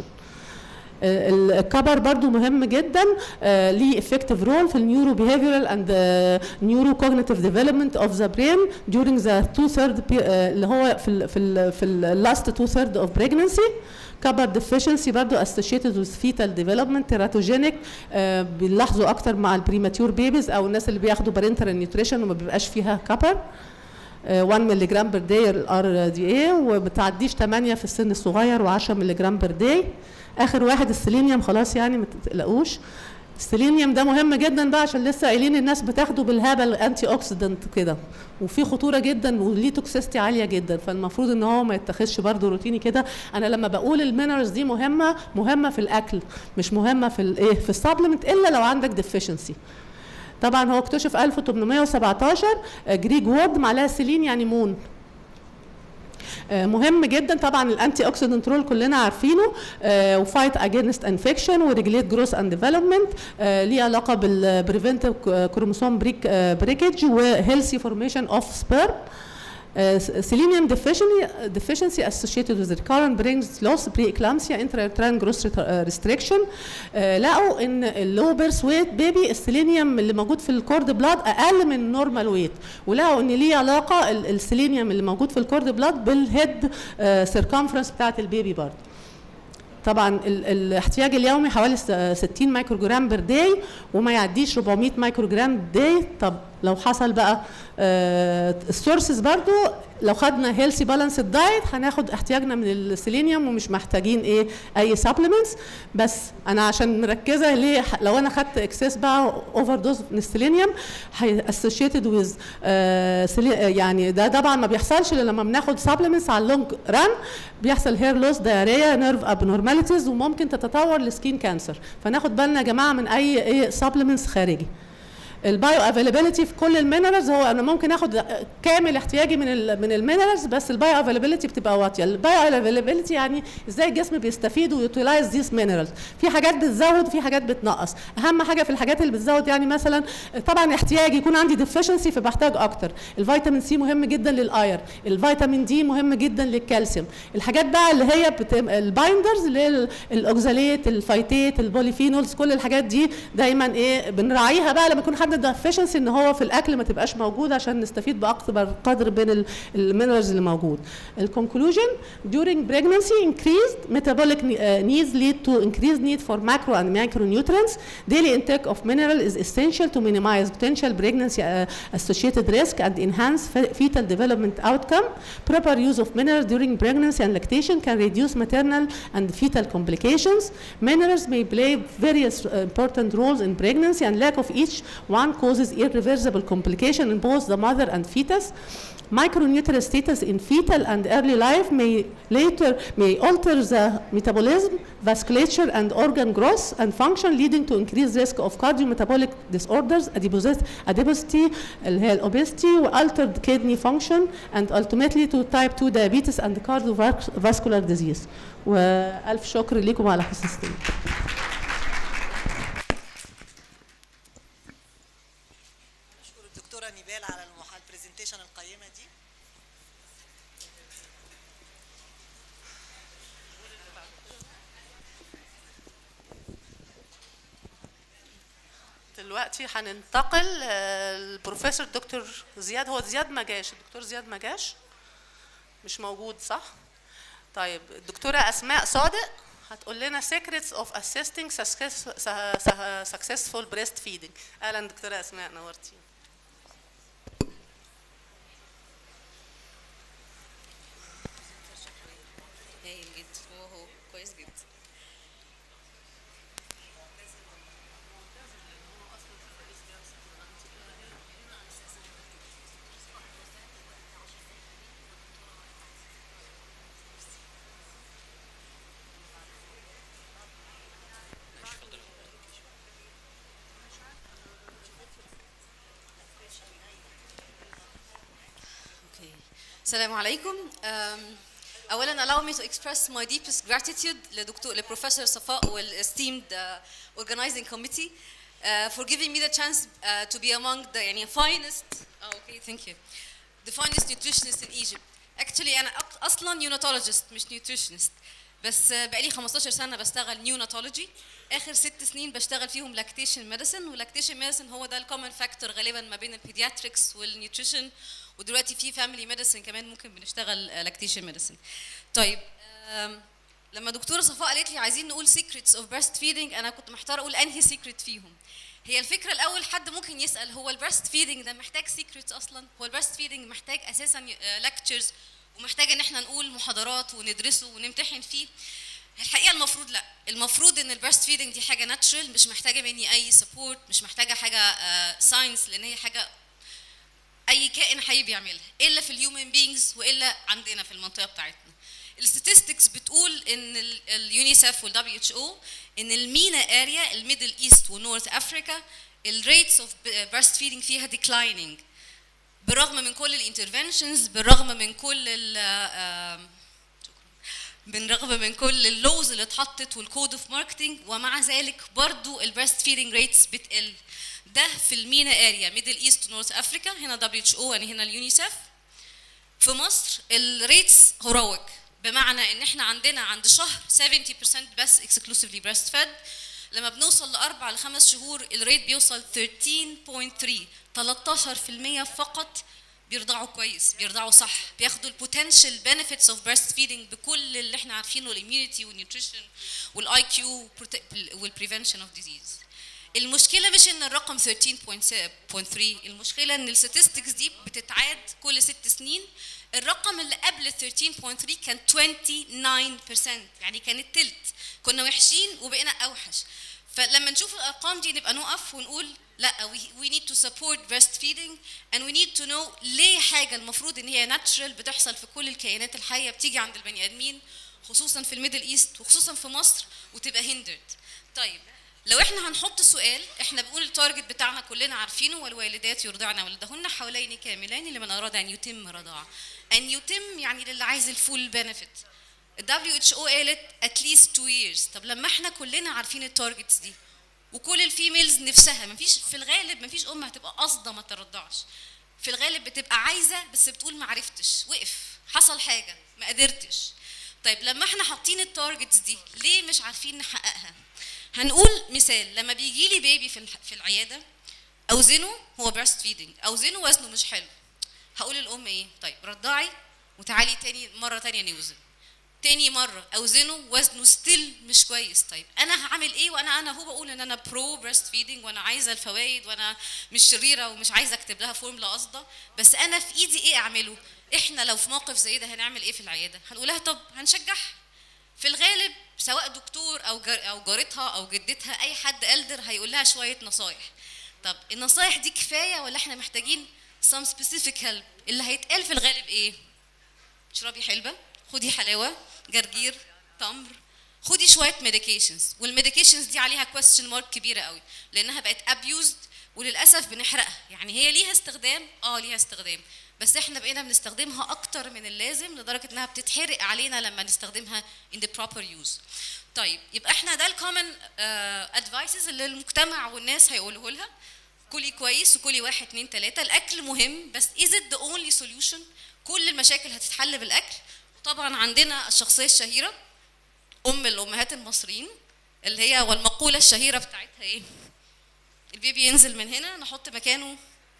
الكبر برضو مهم جدا آه، ليه افكتيف رول في النيورو بيهيفيرال اند نيورو كوجنيتيف ديفلوبمنت اوف ذا برين during ذا تو ثيرد اللي هو في ال في ال في اللاست تو ثيرد اوف بريجنسي كبر ديفيشنسي برضو associated with fetal development teratogenic آه، بنلاحظوا اكتر مع البريماتيور بيبيز او الناس اللي بياخدوا بارنتال نيوتريشن وما بيبقاش فيها كبر 1 مللي جرام بير داي الار دي اي وما بتعديش 8 في السن الصغير و10 مللي جرام بير داي اخر واحد السيلينيوم خلاص يعني ما تقلقوش السيلينيوم ده مهم جدا بقى عشان لسه قايلين الناس بتاخده بالهبل انتي اوكسيدنت كده وفي خطوره جدا وليه توكسيستي عاليه جدا فالمفروض ان هو ما يتاخدش برده روتيني كده انا لما بقول المينرالز دي مهمه مهمه في الاكل مش مهمه في الايه في السبلمنت الا لو عندك ديفيشنسي طبعا هو اكتشف 1817 آه، جريج وورد معناها سيلين يعني مون آه، مهم جدا طبعا الانتي اوكسيدنت رول كلنا عارفينه وفايت اجينست انفكشن وريجليت جروث اند ديفلوبمنت ليه علاقه بالبريفنتيف كروموسوم بريك بريكج وهيلثي فورميشن اوف سبيرم selenium deficiency, deficiency associated with recurrent brain loss, preeclampsia, intrauterine growth ret- uh, restriction. آه، لقوا ان اللو بيرث ويت بيبي السيلينيوم اللي موجود في الكورد بلاد اقل من النورمال ويت ولقوا ان ليه علاقه ال- السيلينيوم اللي موجود في الكورد بلاد بالهيد سيركمفرنس بتاعت البيبي برضه طبعا ال- الاحتياج اليومي حوالي س- 60 مايكرو جرام بير داي وما يعديش 400 مايكرو جرام داي طب لو حصل بقى آه السورسز برضو لو خدنا هيلثي بالانس دايت هناخد احتياجنا من السيلينيوم ومش محتاجين ايه اي سبلمنتس بس انا عشان مركزه ليه ح- لو انا خدت اكسس بقى اوفر دوز من السيلينيوم هي اسوشيتد ويز يعني ده طبعا ما بيحصلش الا لما بناخد سبلمنتس على اللونج ران بيحصل هير لوس دايريا نيرف ابنورماليتيز وممكن تتطور لسكين كانسر فناخد بالنا يا جماعه من اي ايه سبلمنتس خارجي البايو افيلابيلتي في كل المينرالز هو انا ممكن اخد كامل احتياجي من ال من المينرالز بس البايو افيلابيلتي بتبقى واطيه البايو افيلابيلتي يعني ازاي الجسم بيستفيد ويوتيلايز ذيس مينرالز في حاجات بتزود وفي حاجات بتنقص اهم حاجه في الحاجات اللي بتزود يعني مثلا طبعا احتياجي يكون عندي ديفيشنسي فبحتاج اكتر الفيتامين سي مهم جدا للاير الفيتامين دي مهم جدا للكالسيوم الحاجات بقى اللي هي بت... البايندرز اللي هي ال- الاوكزاليت الفايتات البوليفينولز كل الحاجات دي دايما ايه بنراعيها بقى لما يكون حد ديفيشنسي ان هو في الاكل ما تبقاش موجوده عشان نستفيد باكبر قدر من المينرالز اللي موجود الكونكلوجن during pregnancy increased metabolic ne- uh, needs lead to increased need for macro and micronutrients daily intake of mineral is essential to minimize potential pregnancy uh, associated risk and enhance fe- fetal development outcome proper use of minerals during pregnancy and lactation can reduce maternal and fetal complications minerals may play various uh, important roles in pregnancy and lack of each one causes irreversible complication in both the mother and fetus micronutrient status in fetal and early life may later may alter the metabolism vasculature and organ growth and function leading to increased risk of cardiometabolic disorders adiposity, adiposity اللي هي obesity و altered kidney function and ultimately to type 2 diabetes and cardiovascular disease والف شكر لكم على حسن استماعكم بشكر الدكتوره نيبال على المح- البرزنتيشن القيمه دي دلوقتي هننتقل آه، البروفيسور دكتور زياد هو زياد ما جاش الدكتور زياد ما جاش مش موجود صح طيب الدكتوره اسماء صادق هتقول لنا secrets of assisting success- su- successful breastfeeding اهلا دكتوره اسماء نورتي هايل جدا هو هو كويس جدا Okay. السلام عليكم. Um, اولا allow me to express my deepest gratitude لدكتور لبروفيسور صفاء والesteemed uh, organizing committee uh, for giving me the chance uh, to be among the يعني finest oh, okay thank you the finest nutritionists in Egypt actually انا أق- اصلا neonatologist مش nutritionist بس uh, بقالي 15 سنه بشتغل neonatology اخر ست سنين بشتغل فيهم lactation medicine واللاكتيشن medicine هو ده الكومن فاكتور غالبا ما بين البيدياتريكس والنيوتريشن ودلوقتي في فاميلي ميديسن كمان ممكن بنشتغل لاكتيشن ميديسن طيب آم، لما دكتوره صفاء قالت لي عايزين نقول secrets of breastfeeding انا كنت محتاره اقول انهي secret فيهم هي الفكره الاول حد ممكن يسال هو البريست فيدنج ده محتاج secrets اصلا هو البريست فيدنج محتاج اساسا lectures ومحتاج ان احنا نقول محاضرات وندرسه ونمتحن فيه الحقيقه المفروض لا المفروض ان البريست فيدنج دي حاجه ناتشرال مش محتاجه مني اي سبورت مش محتاجه حاجه ساينس لان هي حاجه اي كائن حي بيعملها الا في الهيومن بينجز والا عندنا في المنطقه بتاعتنا الستاتستكس بتقول ان اليونيسف والدبليو اتش او ان المينا اريا الميدل ايست ونورث افريكا الريتس اوف بريست فيدنج فيها ديكلايننج بالرغم من كل الانترفنشنز بالرغم من كل ال آم، بالرغم من كل اللوز اللي اتحطت والكود اوف ماركتنج ومع ذلك برضو البريست فيدنج ريتس بتقل ده في المينا اريا ميدل ايست ونورث افريكا هنا دبليو اتش او يعني هنا اليونيسف في مصر الريتس هرويك بمعنى ان احنا عندنا عند شهر 70% بس اكسكلوسيفلي بريست فيد لما بنوصل لاربع لخمس شهور الريت بيوصل 13.3 13% فقط بيرضعوا كويس بيرضعوا صح بياخدوا البوتنشال بنفيتس اوف بريست فيدنج بكل اللي احنا عارفينه الاميونيتي والنيوتريشن والاي كيو والبريفنشن اوف ديزيز المشكله مش ان الرقم 13.3 المشكله ان الستاتستكس دي بتتعاد كل ست سنين الرقم اللي قبل 13.3 كان 29% يعني كان التلت كنا وحشين وبقينا اوحش فلما نشوف الارقام دي نبقى نقف ونقول لا we, we need to support breastfeeding and we need to know ليه حاجه المفروض ان هي natural بتحصل في كل الكائنات الحيه بتيجي عند البني ادمين خصوصا في الميدل ايست وخصوصا في مصر وتبقى هندرد طيب لو احنا هنحط سؤال احنا بنقول التارجت بتاعنا كلنا عارفينه والوالدات يرضعن ولدهن حولين كاملين لمن اراد ان يتم رضاعه ان يتم يعني للي عايز الفول بنفيت ال WHO قالت at least two years طب لما احنا كلنا عارفين التارجتس دي وكل الفيميلز نفسها مفيش في الغالب مفيش ام هتبقى قاصده ما ترضعش في الغالب بتبقى عايزه بس بتقول ما عرفتش وقف حصل حاجه ما قدرتش طيب لما احنا حاطين التارجتس دي ليه مش عارفين نحققها هنقول مثال لما بيجي لي بيبي في الح- في العياده اوزنه هو بريست فيدنج اوزنه وزنه مش حلو هقول للام ايه طيب رضعي وتعالي تاني مره تانية نوزن تاني مره اوزنه وزنه ستيل مش كويس طيب انا هعمل ايه وانا انا هو بقول ان انا برو بريست فيدنج وانا عايزه الفوائد وانا مش شريره ومش عايزه اكتب لها فورمولا قاصده بس انا في ايدي ايه اعمله احنا لو في موقف زي ده هنعمل ايه في العياده هنقولها طب هنشجعها في الغالب سواء دكتور او جار او جارتها او جدتها اي حد قلدر هيقول لها شويه نصايح طب النصايح دي كفايه ولا احنا محتاجين some specific help اللي هيتقال في الغالب ايه اشربي حلبه خدي حلاوه جرجير تمر خدي شويه ميديكيشنز والميديكيشنز دي عليها كويستشن مارك كبيره قوي لانها بقت ابيوزد وللاسف بنحرقها يعني هي ليها استخدام اه ليها استخدام بس احنا بقينا بنستخدمها اكتر من اللازم لدرجه انها بتتحرق علينا لما نستخدمها in the proper use طيب يبقى احنا ده الكومن ادفايسز اللي المجتمع والناس هيقولوه لها كلي كويس وكلي واحد اتنين تلاته الاكل مهم بس is it the only solution كل المشاكل هتتحل بالاكل طبعا عندنا الشخصيه الشهيره ام الامهات المصريين اللي هي والمقوله الشهيره بتاعتها ايه البيبي ينزل من هنا نحط مكانه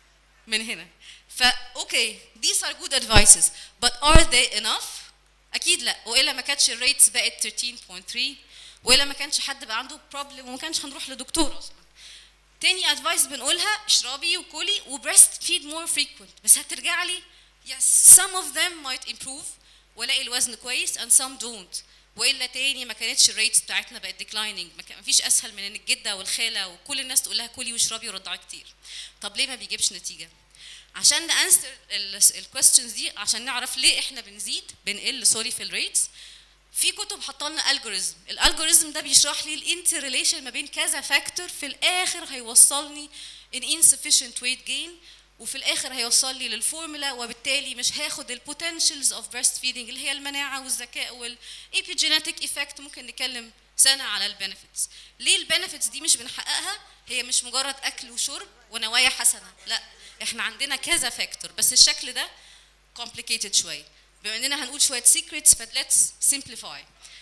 من هنا فا اوكي these are good advices but are they enough اكيد لا والا ما كانتش الريتس بقت 13.3 والا ما كانش حد بقى عنده بروبلم وما كانش هنروح لدكتور اصلا تاني ادفايس بنقولها اشربي وكلي وبريست فيد مور فريكوينت بس هترجع لي yes some of them might improve والاقي الوزن كويس and some don't والا تاني ما كانتش الريتس بتاعتنا بقت ديكلايننج ما فيش اسهل من ان الجده والخاله وكل الناس تقول لها كلي واشربي ورضعي كتير طب ليه ما بيجيبش نتيجه عشان نانسر الكويستشنز دي عشان نعرف ليه احنا بنزيد بنقل سوري في الريتس في كتب حاطه لنا الجوريزم الالجوريزم ده بيشرح لي الانتر ريليشن ما بين كذا فاكتور في الاخر هيوصلني ان insufficient weight gain وفي الاخر هيوصل لي للفورمولا وبالتالي مش هاخد البوتنشالز اوف بريست فيدنج اللي هي المناعه والذكاء والايبيجينيتك ايفكت ممكن نتكلم سنه على البنفيتس ليه البنفيتس دي مش بنحققها هي مش مجرد اكل وشرب ونوايا حسنه لا احنا عندنا كذا فاكتور بس الشكل ده complicated شويه بما اننا هنقول شويه secrets فليتس simplify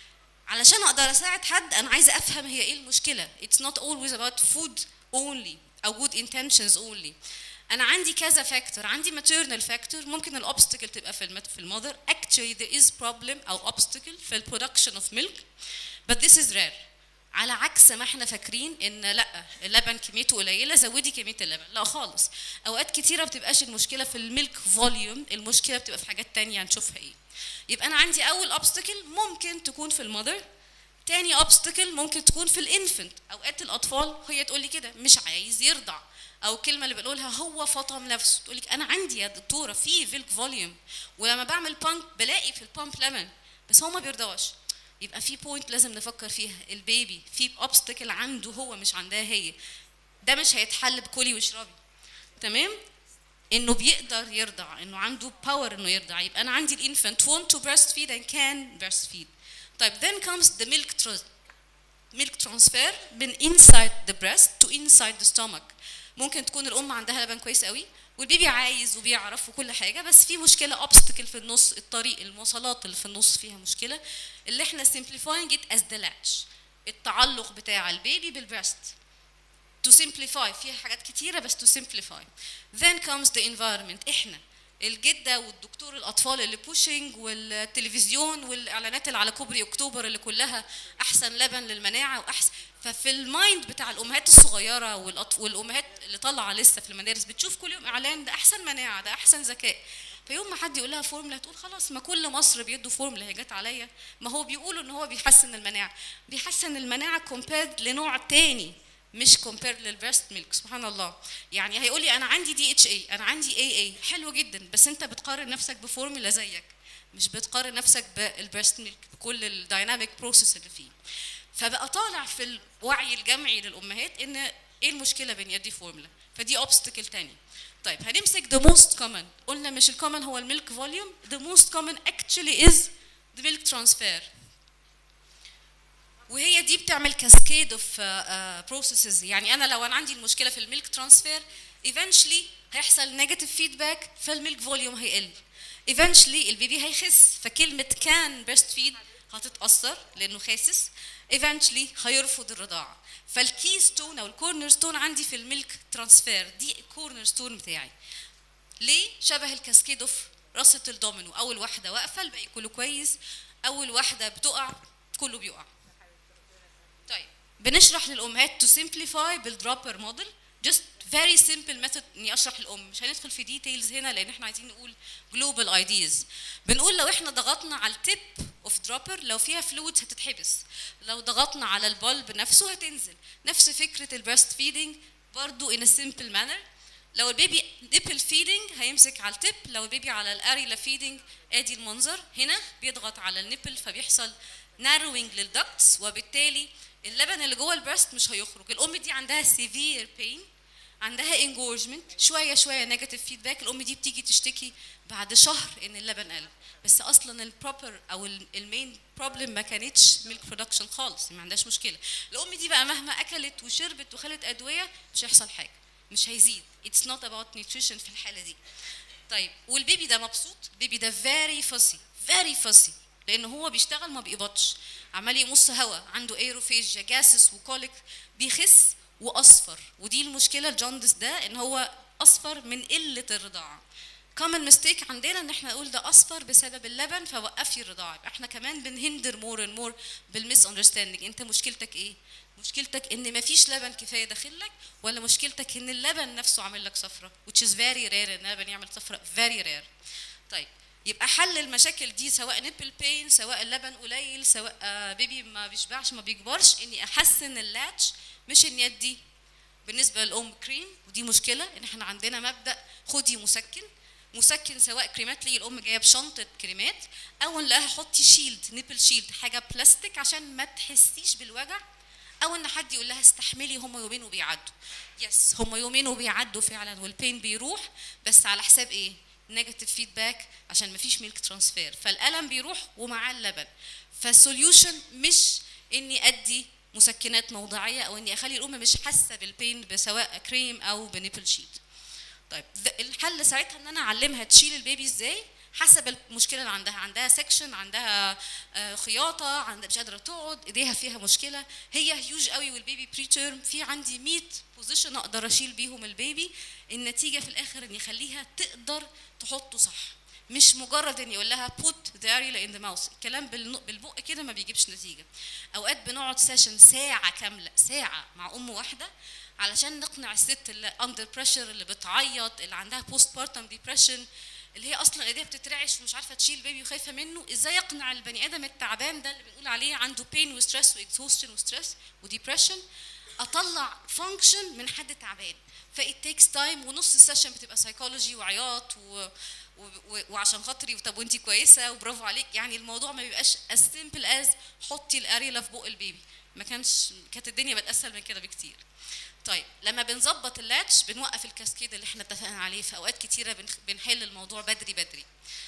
علشان اقدر اساعد حد انا عايزه افهم هي ايه المشكله it's not always about food only او good intentions only انا عندي كذا فاكتور عندي maternal فاكتور ممكن الاوبستكل تبقى في المت في المذر actually there is problem او obstacle في البرودكشن اوف milk but this is rare على عكس ما احنا فاكرين ان لا اللبن كميته قليله زودي كميه اللبن لا خالص اوقات كتيره بتبقاش المشكله في الميلك فوليوم المشكله بتبقى في حاجات تانية هنشوفها ايه يبقى انا عندي اول obstacle ممكن تكون في المذر تاني obstacle ممكن تكون في الانفنت اوقات الاطفال هي تقول لي كده مش عايز يرضع او الكلمه اللي بنقولها هو فطم نفسه تقول لك انا عندي يا دكتوره في فيلك فوليوم ولما بعمل بامب بلاقي في البامب لبن بس هو ما بيرضاش يبقى في بوينت لازم نفكر فيها البيبي في اوبستكل عنده هو مش عندها هي ده مش هيتحل بكلي واشربي تمام انه بيقدر يرضع انه عنده باور انه يرضع يبقى انا عندي الانفنت want to breastfeed and can breastfeed طيب then comes the milk trans milk transfer من inside the breast to inside the stomach ممكن تكون الام عندها لبن كويس قوي والبيبي عايز وبيعرف وكل حاجه بس في مشكله اوبستكل في النص الطريق المواصلات اللي في النص فيها مشكله اللي احنا simplifying it as the latch التعلق بتاع البيبي بالبريست to simplify فيها حاجات كتيره بس to simplify then comes the environment احنا الجده والدكتور الاطفال اللي بوشنج والتلفزيون والاعلانات اللي على كوبري اكتوبر اللي كلها احسن لبن للمناعه واحسن ففي المايند بتاع الامهات الصغيره والأطف... والامهات اللي طالعه لسه في المدارس بتشوف كل يوم اعلان ده احسن مناعه ده احسن ذكاء فيوم ما حد يقول لها فورمولا تقول خلاص ما كل مصر بيدوا فورمولا هي جت عليا ما هو بيقولوا ان هو بيحسن المناعه بيحسن المناعه كومبيرد لنوع تاني مش كومبير للبريست ميلك سبحان الله يعني هيقول لي انا عندي دي اتش اي انا عندي اي اي حلو جدا بس انت بتقارن نفسك بفورمولا زيك مش بتقارن نفسك بالبريست ميلك بكل الدايناميك بروسيس اللي فيه فبقى طالع في الوعي الجمعي للامهات ان ايه المشكله بين يدي فورمولا فدي اوبستكل تاني طيب هنمسك the most common قلنا مش الكومن هو الميلك فوليوم the most common actually is the milk transfer وهي دي بتعمل كاسكيد اوف بروسيسز يعني انا لو انا عندي المشكله في الميلك ترانسفير eventually هيحصل نيجاتيف فيدباك فالميلك فوليوم هيقل eventually البيبي هيخس فكلمه كان بريست فيد هتتاثر لانه خاسس eventually هيرفض الرضاعه فالكي ستون او الكورنر ستون عندي في الميلك ترانسفير دي الكورنر ستون بتاعي ليه شبه الكاسكيد اوف رصه الدومينو اول واحده واقفه الباقي كله كويس اول واحده بتقع كله بيقع طيب بنشرح للامهات to simplify بالدروبر موديل just very simple method اني اشرح للام مش هندخل في ديتيلز هنا لان احنا عايزين نقول global ideas بنقول لو احنا ضغطنا على التيب اوف دروبر لو فيها فلويد هتتحبس لو ضغطنا على البلب نفسه هتنزل نفس فكره البريست فيدنج برضو in a simple manner لو البيبي نيبل فيدنج هيمسك على التيب لو البيبي على الاريلا فيدنج ادي المنظر هنا بيضغط على النيبل فبيحصل ناروينج للدكتس وبالتالي اللبن اللي جوه البريست مش هيخرج الام دي عندها سيفير بين عندها انجورجمنت شويه شويه نيجاتيف فيدباك الام دي بتيجي تشتكي بعد شهر ان اللبن قل بس اصلا البروبر او المين بروبلم ما كانتش ميلك برودكشن خالص ما عندهاش مشكله الام دي بقى مهما اكلت وشربت وخدت ادويه مش هيحصل حاجه مش هيزيد اتس نوت اباوت نيوتريشن في الحاله دي طيب والبيبي ده مبسوط البيبي ده فيري فاسي فيري فاسي لان هو بيشتغل ما بيقبضش عمال يمص هوا عنده ايروفيجيا جاسس وكوليك بيخس واصفر ودي المشكله الجوندس ده ان هو اصفر من قله الرضاعه كومن ميستيك عندنا ان احنا نقول ده اصفر بسبب اللبن فوقفي الرضاعه يبقى احنا كمان بنهندر مور اند مور بالميس اندرستاندينج انت مشكلتك ايه مشكلتك ان مفيش لبن كفايه داخلك ولا مشكلتك ان اللبن نفسه عامل لك صفرة which is very rare ان اللبن يعمل صفرة very rare طيب يبقى حل المشاكل دي سواء نيبل بين سواء اللبن قليل سواء آه، بيبي ما بيشبعش ما بيكبرش اني احسن اللاتش مش اني ادي بالنسبه للام كريم ودي مشكله ان احنا عندنا مبدا خدي مسكن مسكن سواء كريمات تلاقي الام جايه بشنطه كريمات او نلاقيها حطي شيلد نيبل شيلد حاجه بلاستيك عشان ما تحسيش بالوجع او ان حد يقول لها استحملي هم يومين وبيعدوا يس هم يومين وبيعدوا فعلا والبين بيروح بس على حساب ايه نيجاتيف فيدباك عشان مفيش ميلك ترانسفير فالالم بيروح ومعاه اللبن فالسوليوشن مش اني ادي مسكنات موضعيه او اني اخلي الام مش حاسه بالبين بسواء كريم او بنيبل شيت طيب ذ- الحل ساعتها ان انا اعلمها تشيل البيبي ازاي حسب المشكله اللي عندها عندها سكشن عندها آه، خياطه عندها مش قادره تقعد ايديها فيها مشكله هي هيوج قوي والبيبي بري تيرم في عندي 100 بوزيشن اقدر اشيل بيهم البيبي النتيجه في الاخر اني اخليها تقدر تحطه صح مش مجرد اني اقول لها put the areola in the mouth الكلام بالن- بالبق كده ما بيجيبش نتيجه اوقات بنقعد سيشن ساعه كامله ساعه مع ام واحده علشان نقنع الست اللي اندر بريشر اللي بتعيط اللي عندها بوست بارتم ديبريشن اللي هي اصلا ايديها بتترعش ومش عارفه تشيل بيبي وخايفه منه ازاي اقنع البني ادم التعبان ده اللي بنقول عليه عنده بين وستريس واكزوستشن وستريس وديبريشن اطلع فانكشن من حد تعبان فايت تيكس تايم ونص السيشن بتبقى سايكولوجي وعياط و... و... و... وعشان خاطري طب وانتي كويسه وبرافو عليك يعني الموضوع ما بيبقاش as simple as حطي الاريلا في بق البيبي ما كانش كانت الدنيا بقت اسهل من كده بكتير طيب لما بنظبط اللاتش بنوقف الكاسكيد اللي احنا اتفقنا عليه في اوقات كتيره بنخ- بنحل الموضوع بدري بدري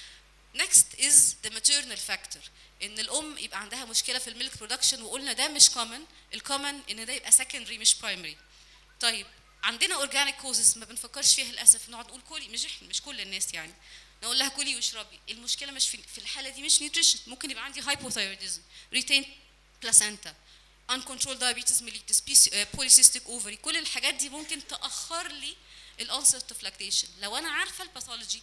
next is the maternal factor ان الام يبقى عندها مشكله في الميلك برودكشن وقلنا ده مش common الكومن ان ده يبقى secondary مش primary طيب عندنا اورجانيك كوزز ما بنفكرش فيها للاسف نقعد نقول كلي مش احنا مش كل الناس يعني نقول لها كلي واشربي المشكله مش في, في الحاله دي مش نيوتريشن ممكن يبقى عندي هايبوثايروديزم ريتين بلاسنتا uncontrolled diabetes mellitus PC- آه، polycystic ovary كل الحاجات دي ممكن تاخر لي الانسر تو فلاكتيشن لو انا عارفه الباثولوجي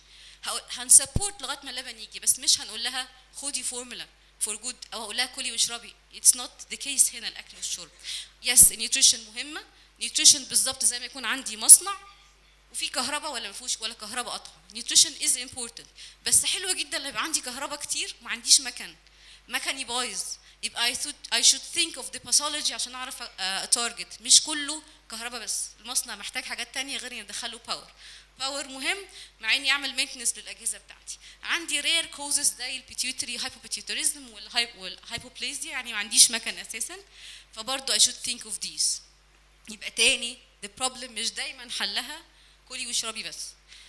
هنسبورت لغايه ما اللبن يجي بس مش هنقول لها خدي فورمولا فور جود او اقول لها كلي واشربي اتس نوت ذا كيس هنا الاكل والشرب يس النيوتريشن مهمه نيوتريشن بالظبط زي ما يكون عندي مصنع وفي كهرباء ولا ما فيهوش ولا كهرباء قطع نيوتريشن از امبورتنت بس حلوه جدا لما يبقى عندي كهرباء كتير وما عنديش مكن مكني بايظ يبقى I, thought I should think of the pathology عشان اعرف اتارجت مش كله كهرباء بس المصنع محتاج حاجات تانية غير اني ادخله باور باور مهم مع اني اعمل مينتنس للاجهزه بتاعتي عندي رير كوزز زي البيتيوتري هايبوبيتيوتريزم والهايبوبليزيا يعني ما عنديش مكن اساسا فبرضه I should think of these يبقى تاني the problem مش دايما حلها كلي واشربي بس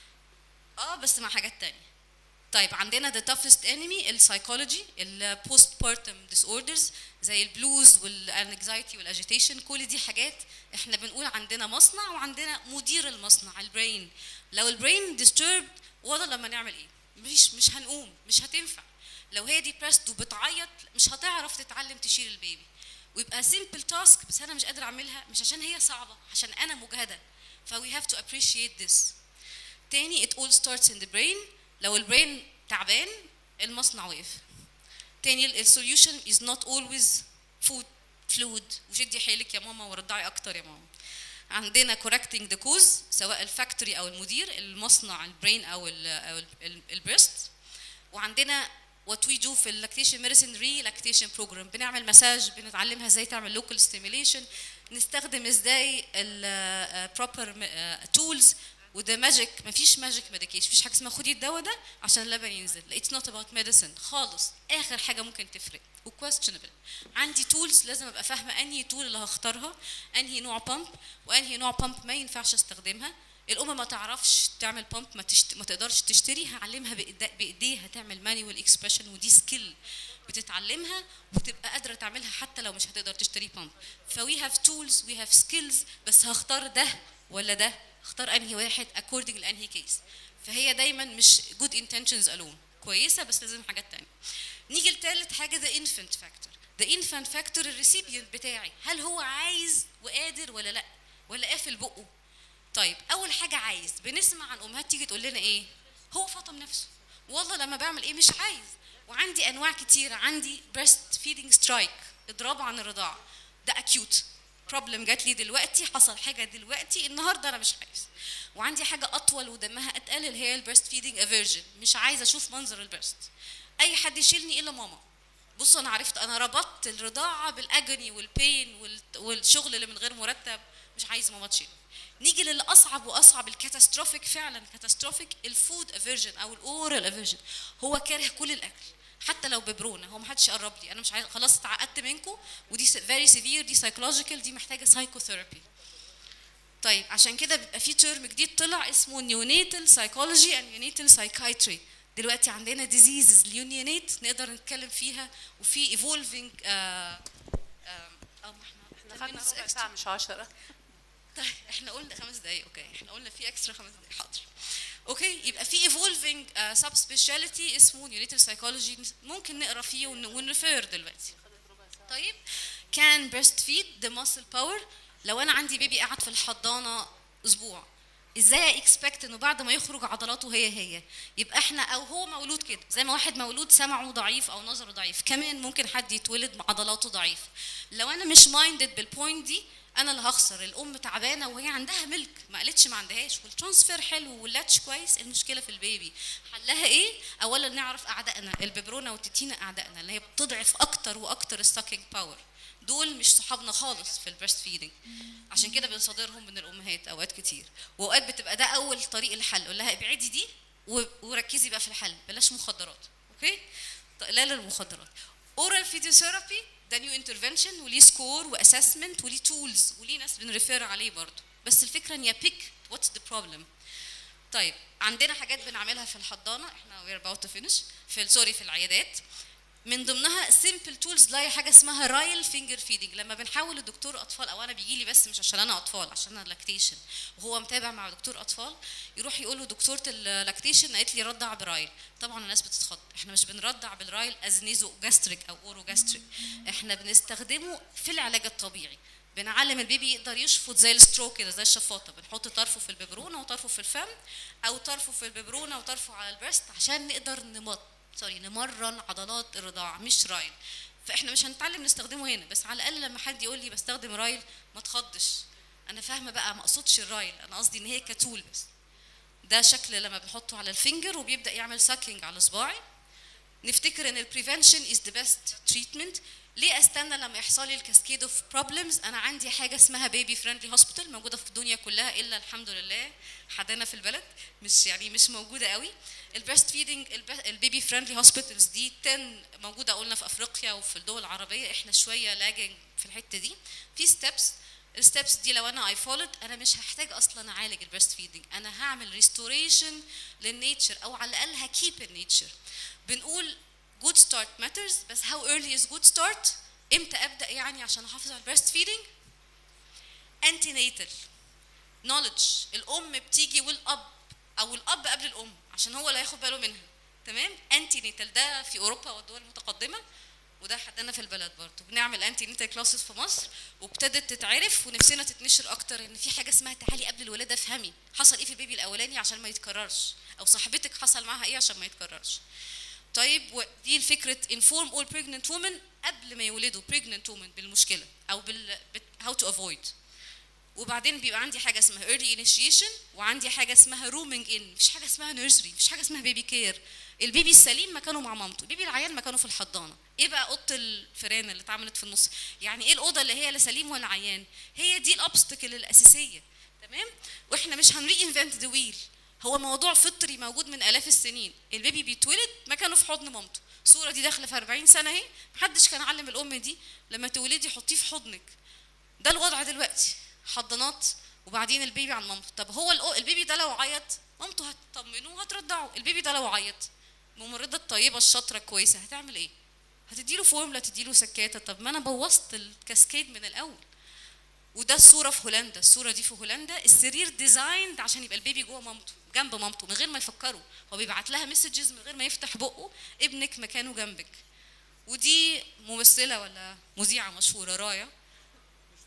اه بس مع حاجات تانية طيب عندنا the toughest enemy السايكولوجي البوست بارتم disorders زي البلوز والانكزايتي والاجيتيشن كل دي حاجات احنا بنقول عندنا مصنع وعندنا مدير المصنع البرين لو البرين disturbed ولا لما نعمل ايه مش مش هنقوم مش هتنفع لو هي depressed وبتعيط مش هتعرف تتعلم تشيل البيبي ويبقى simple task بس انا مش قادر اعملها مش عشان هي صعبه عشان انا مجهده ف we have to appreciate this تاني it all starts in the brain لو البرين تعبان المصنع وقف تاني السوليوشن is not always food fluid وشدي حيلك يا ماما ورضعي اكتر يا ماما عندنا correcting the cause سواء الفاكتوري او المدير المصنع البرين او ال او البريست وعندنا what we do في اللاكتيشن ميديسن ري لاكتيشن بروجرام بنعمل مساج بنتعلمها ازاي تعمل لوكال ستيميليشن نستخدم ازاي البروبر تولز وده ماجيك مفيش ماجيك ميديكيشن مفيش حاجه اسمها خدي الدواء ده عشان اللبن ينزل اتس نوت اباوت ميديسن خالص اخر حاجه ممكن تفرق وكويستشنبل عندي تولز لازم ابقى فاهمه انهي تول اللي هختارها انهي نوع بامب وانهي نوع بامب ما ينفعش استخدمها الام ما تعرفش تعمل بامب ما, تشت... ما تقدرش تشتري هعلمها بإيد- بايديها تعمل مانيوال اكسبريشن ودي سكيل بتتعلمها وتبقى قادره تعملها حتى لو مش هتقدر تشتري بامب فوي هاف تولز وي هاف سكيلز بس هختار ده ولا ده اختار انهي واحد according لانهي كيس فهي دايما مش good intentions alone كويسه بس لازم حاجات تانية نيجي لتالت حاجه the infant factor the infant factor الريسيبيونت بتاعي هل هو عايز وقادر ولا لا ولا قافل بقه طيب اول حاجه عايز بنسمع عن امهات تيجي تقول لنا ايه هو فطم نفسه والله لما بعمل ايه مش عايز وعندي انواع كتيره عندي بريست فيدنج سترايك اضراب عن الرضاعه ده اكيوت بروبلم جات لي دلوقتي حصل حاجه دلوقتي النهارده انا مش عايز وعندي حاجه اطول ودمها اتقل اللي هي البريست فيدنج افيرجن مش عايزه اشوف منظر البريست اي حد يشيلني الا ماما بصوا انا عرفت انا ربطت الرضاعه بالاجني والبين وال- والشغل اللي من غير مرتب مش عايز ماما تشيل نيجي للي اصعب واصعب الكاتاستروفيك فعلا كاتاستروفيك الفود افيرجن او الاورال افيرجن هو كاره كل الاكل حتى لو ببرونه هو ما حدش يقرب لي انا مش عايز خلاص اتعقدت منكم ودي فيري سيفير دي سايكولوجيكال دي محتاجه سايكوثيرابي طيب عشان كده بيبقى في تيرم جديد طلع اسمه نيونيتال سايكولوجي اند نيونيتال سايكايتري دلوقتي عندنا ديزيزز اليونيونيت نقدر نتكلم فيها وفي ايفولفينج اه اه احنا خدنا ربع ساعه مش 10 طيب احنا قلنا خمس دقايق اوكي احنا قلنا في اكسترا خمس دقايق حاضر اوكي يبقى في ايفولفينج سب سبيشاليتي اسمه نيونيتال سايكولوجي ممكن نقرا فيه ون- ونريفير دلوقتي طيب كان بريست فيد ذا ماسل باور لو انا عندي بيبي قاعد في الحضانه اسبوع ازاي اكسبكت انه بعد ما يخرج عضلاته هي هي يبقى احنا او هو مولود كده زي ما واحد مولود سمعه ضعيف او نظره ضعيف كمان ممكن حد يتولد عضلاته ضعيف لو انا مش مايندد بالبوينت دي انا اللي هخسر الام تعبانه وهي عندها ملك ما قالتش ما عندهاش والترانسفير حلو واللاتش كويس المشكله في البيبي حلها ايه اولا نعرف اعدائنا الببرونه والتتينه اعدائنا اللي هي بتضعف اكتر واكتر الساكينج باور دول مش صحابنا خالص في البريست فيدنج عشان كده بنصادرهم من الامهات اوقات كتير واوقات بتبقى ده اول طريق الحل قول لها ابعدي دي و- وركزي بقى في الحل بلاش مخدرات اوكي ط- لا للمخدرات اورال فيزيوثيرابي ده نيو انترفنشن وليه سكور واسسمنت وليه تولز وليه ناس بنريفير عليه برضه بس الفكره ان يا بيك واتس ذا بروبلم طيب عندنا حاجات بنعملها في الحضانه احنا وير اباوت تو فينش في سوري في العيادات من ضمنها سيمبل تولز لاقي حاجه اسمها رايل فينجر فيدنج لما بنحاول الدكتور اطفال او انا بيجي لي بس مش عشان انا اطفال عشان انا لاكتيشن وهو متابع مع دكتور اطفال يروح يقول له دكتوره اللاكتيشن قالت لي رضع برايل طبعا الناس بتتخض احنا مش بنرضع بالرايل از نيزو جاستريك او اورو جاستريك احنا بنستخدمه في العلاج الطبيعي بنعلم البيبي يقدر يشفط زي السترو كده زي الشفاطه بنحط طرفه في الببرونه وطرفه في الفم او طرفه في الببرونه وطرفه على البريست عشان نقدر نمط سوري نمرن عضلات الرضاعه مش رايل فاحنا مش هنتعلم نستخدمه هنا بس على الاقل لما حد يقول لي بستخدم رايل ما تخضش انا فاهمه بقى ما اقصدش الرايل انا قصدي ان هي كتول بس ده شكل لما بنحطه على الفينجر وبيبدا يعمل ساكينج على صباعي نفتكر ان البريفنشن از ذا بيست تريتمنت ليه استنى لما يحصل لي الكاسكيد اوف بروبلمز انا عندي حاجه اسمها بيبي فريندلي هوسبيتال موجوده في الدنيا كلها الا الحمد لله حدانا في البلد مش يعني مش موجوده قوي البريست فيدنج البيبي فريندلي هوسبيتالز دي 10 موجوده قلنا في افريقيا وفي الدول العربيه احنا شويه لاجنج في الحته دي في ستيبس الستبس دي لو انا اي فولد انا مش هحتاج اصلا اعالج البريست فيدنج انا هعمل ريستوريشن للنيتشر او على الاقل هكيب النيتشر بنقول good start matters بس how early is good start امتى ابدا يعني عشان احافظ على البريست فيدنج antenatal knowledge الام بتيجي والاب او الاب قبل الام عشان هو اللي هياخد باله منها تمام antenatal ده في اوروبا والدول المتقدمه وده حدنا في البلد برضه بنعمل انتي نيتال كلاسز في مصر وابتدت تتعرف ونفسنا تتنشر اكتر ان في حاجه اسمها تعالي قبل الولاده افهمي حصل ايه في البيبي الاولاني عشان ما يتكررش او صاحبتك حصل معاها ايه عشان ما يتكررش طيب ودي الفكره inform all pregnant women قبل ما يولدوا pregnant women بالمشكله او بال how to avoid وبعدين بيبقى عندي حاجه اسمها early initiation وعندي حاجه اسمها rooming in مفيش حاجه اسمها nursery مفيش حاجه اسمها بيبي كير البيبي السليم مكانه مع مامته البيبي العيان مكانه في الحضانه ايه بقى اوضه الفيران اللي اتعملت في النص يعني ايه الاوضه اللي هي لا سليم ولا عيان هي دي الابستكل الاساسيه تمام واحنا مش هنري انفنت ذا ويل هو موضوع فطري موجود من الاف السنين البيبي بيتولد مكانه في حضن مامته الصوره دي داخله في 40 سنه اهي محدش كان علم الام دي لما تولدي حطيه في حضنك ده الوضع دلوقتي حضانات وبعدين البيبي عن مامته طب هو الأو- البيبي ده لو عيط مامته هتطمنه وهترضعه البيبي ده لو عيط الممرضه الطيبه الشاطره الكويسه هتعمل ايه هتديله فورمولا تديله سكاته طب ما انا بوظت الكاسكيد من الاول وده الصوره في هولندا الصوره دي في هولندا السرير ديزايند عشان يبقى البيبي جوه مامته جنب مامته من غير ما يفكروا هو بيبعت لها مسجز من غير ما يفتح بقه ابنك مكانه جنبك ودي ممثله ولا مذيعه مشهوره رايه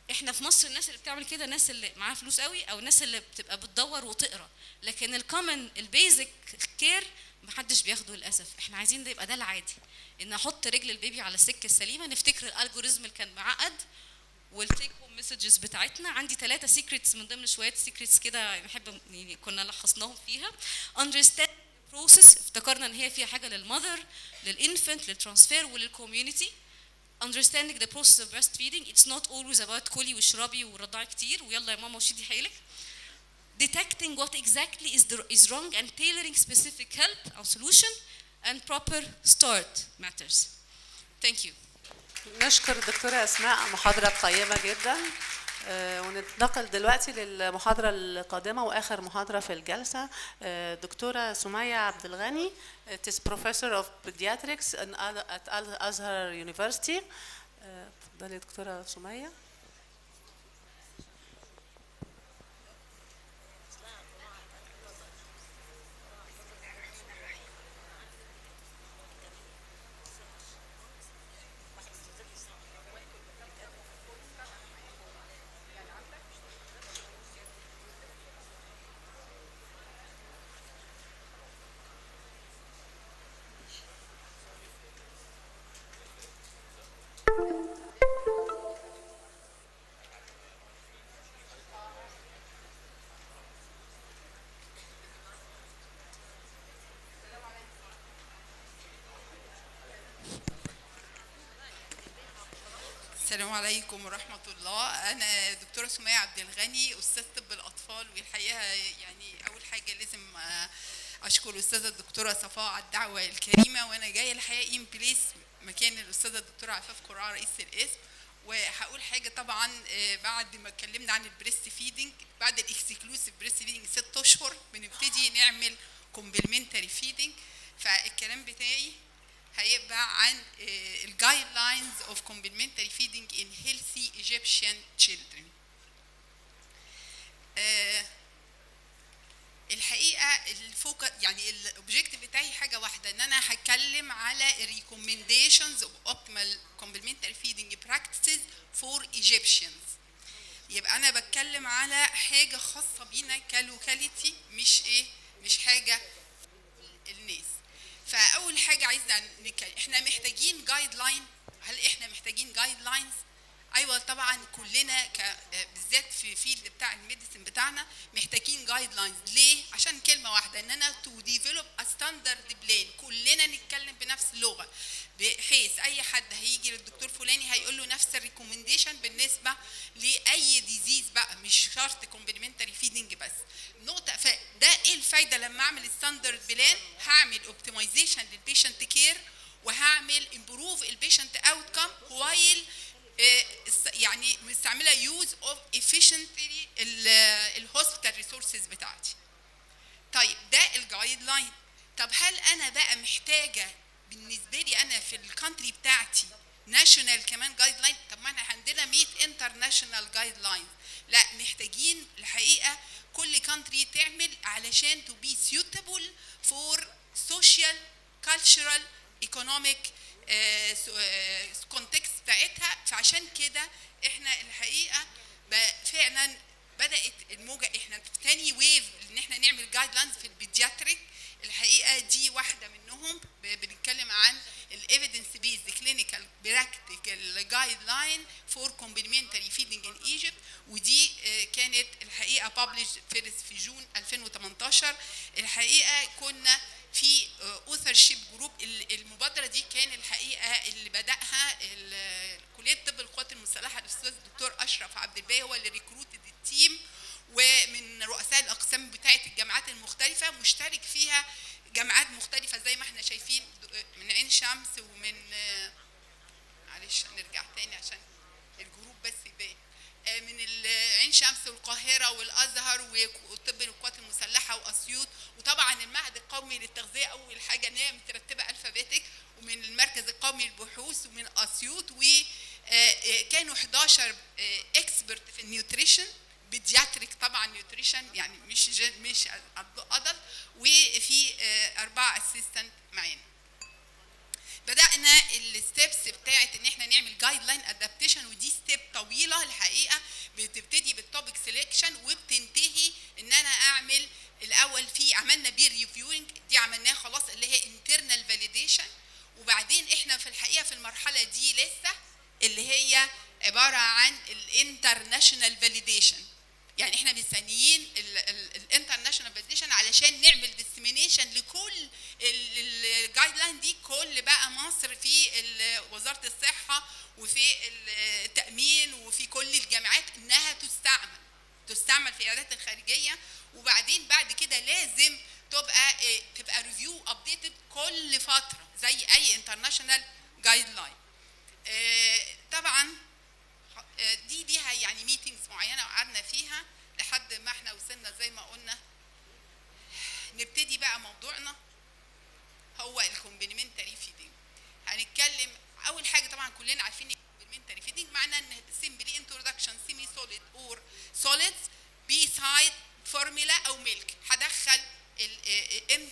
احنا في مصر الناس اللي بتعمل كده الناس اللي معاها فلوس قوي او الناس اللي بتبقى بتدور وتقرا لكن الكومن البيزك كير محدش بياخده للاسف احنا عايزين ده يبقى ده العادي ان احط رجل البيبي على السكه السليمه نفتكر الالجوريزم اللي كان معقد والتيك هوم مسجز بتاعتنا عندي ثلاثه سيكريتس من ضمن شويه سيكريتس كده بنحب يعني كنا لخصناهم فيها understand process افتكرنا ان هي فيها حاجه للمذر للانفنت للترانسفير وللكوميونتي understanding the process of breastfeeding it's not always about كلي واشربي ورضعي كتير ويلا يا ماما وشدي حيلك detecting what exactly is, the, is wrong and tailoring specific help or solution and proper start matters. Thank you. نشكر الدكتورة أسماء محاضرة قيمة جدا آه، وننتقل دلوقتي للمحاضرة القادمة وآخر محاضرة في الجلسة آه، دكتورة سمية عبد الغني it is professor of pediatrics in Al- at Al Azhar University آه، اتفضلي دكتورة سمية السلام عليكم ورحمة الله أنا دكتورة سمية عبد الغني أستاذ طب الأطفال والحقيقة يعني أول حاجة لازم آه، أشكر الأستاذة الدكتورة صفاء على الدعوة الكريمة وأنا جاية الحقيقة إن بليس مكان الأستاذة الدكتورة عفاف قراء رئيس القسم وهقول حاجة طبعا آه، بعد ما اتكلمنا عن البريست فيدنج بعد الاكسكلوسيف بريست فيدنج ست أشهر بنبتدي نعمل كومبلمنتري فيدنج فالكلام بتاعي هيبقى عن الجايد لاينز اوف complementary feeding in healthy Egyptian children. آه، الحقيقه الفوكس يعني الاوبجيكتيف بتاعي حاجه واحده ان انا هتكلم على الريكومنديشنز اوف اوبتيمال complementary feeding practices for Egyptians. يبقى انا بتكلم على حاجه خاصه بينا كلوكاليتي مش ايه مش حاجه الناس فاول حاجه عايزه نتكلم احنا محتاجين جايد لاين هل احنا محتاجين جايد لاينز ايوه طبعا كلنا ك... بالذات في فيلد بتاع الميديسن بتاعنا محتاجين جايد لاينز ليه عشان كلمه واحده ان انا تو ديفلوب ا ستاندرد بلان كلنا نتكلم بنفس اللغه بحيث اي حد هيجي للدكتور فلاني هيقول له نفس الريكومنديشن بالنسبه لاي ديزيز بقى مش شرط كومبلمنتري فيدنج بس نقطه فده ايه الفايده لما اعمل ستاندرد بلان هعمل اوبتمايزيشن للبيشنت كير وهعمل امبروف البيشنت اوت كام وايل يعني مستعمله يوز اوف efficiently الهوسبيتال ريسورسز بتاعتي طيب ده الجايد لاين طب هل انا بقى محتاجه بالنسبه لي انا في الكانتري بتاعتي ناشونال كمان جايد لاين طب ما احنا عندنا 100 انترناشونال جايد لاين لا محتاجين الحقيقه كل كانتري تعمل علشان تو بي سيوتابل فور سوشيال كالتشرال ايكونوميك كونتكست بتاعتها فعشان كده احنا الحقيقه فعلا بدات الموجه احنا في تاني ويف ان احنا نعمل جايد لاينز في البيدياتريك الحقيقه دي واحده منهم بنتكلم عن الايفيدنس بيز كلينيكال براكتيكال جايد لاين فور كومبلمنتري فيدنج ان ايجيبت ودي كانت الحقيقه بابلش فيرس في جون 2018 الحقيقه كنا في اوثر شيب جروب المبادره دي كان الحقيقه اللي بداها كليه طب القوات المسلحه الاستاذ الدكتور اشرف عبد الباقي هو اللي ريكروتد التيم ومن رؤساء الاقسام بتاعه الجامعات المختلفه مشترك فيها جامعات مختلفه زي ما احنا شايفين من عين شمس ومن معلش نرجع تاني عشان الجروب بس يبان من عين شمس والقاهره والازهر وطب القوات المسلحه واسيوط وطبعا المعهد القومي للتغذيه اول حاجه ان هي مترتبه الفابيتك ومن المركز القومي للبحوث ومن اسيوط وكانوا 11 اكسبرت في النيوتريشن بيدياتريك طبعا نيوتريشن يعني مش مش ادلت وفي اربعه اسيستنت معانا بدانا الستبس بتاعت ان احنا نعمل جايد لاين ادابتيشن ودي ستيب طويله الحقيقه بتبتدي بالتوبيك سيلكشن وبتنتهي ان انا اعمل الاول في عملنا بير ريفيوينج دي عملناها خلاص اللي هي انترنال فاليديشن وبعدين احنا في الحقيقه في المرحله دي لسه اللي هي عباره عن الانترناشونال فاليديشن يعني احنا مستنيين الانترناشونال فاليديشن علشان نعمل ديسمينيشن لكل الجايد لاين دي كل بقى مصر في ال- وزاره الصحه وفي التامين وفي كل الجامعات انها تستعمل تستعمل في العيادات الخارجيه وبعدين بعد كده لازم تبقى إيه، تبقى ريفيو ابديتد كل فتره زي اي انترناشونال جايد لاين طبعا آه، دي ليها يعني ميتينجز معينه وقعدنا فيها لحد ما احنا وصلنا زي ما قلنا نبتدي بقى موضوعنا هو الكومبلمنتري فيدنج هنتكلم اول حاجه طبعا كلنا عارفين الكومبلمنتري فيدنج معناه ان سيمبلي انترودكشن سيمي سوليد اور سوليدز بيسايد فورمولا او ميلك هدخل ال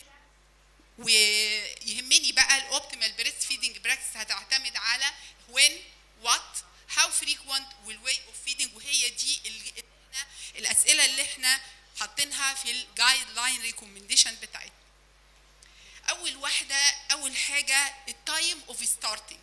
ويهمني بقى الاوبتيمال بريست فيدنج براكتس هتعتمد على وين وات هاو فريكوينت والواي اوف فيدنج وهي دي ال- الاسئله اللي احنا حاطينها في الجايد لاين ريكومنديشن بتاعتنا اول واحده اول حاجه التايم اوف ستارتنج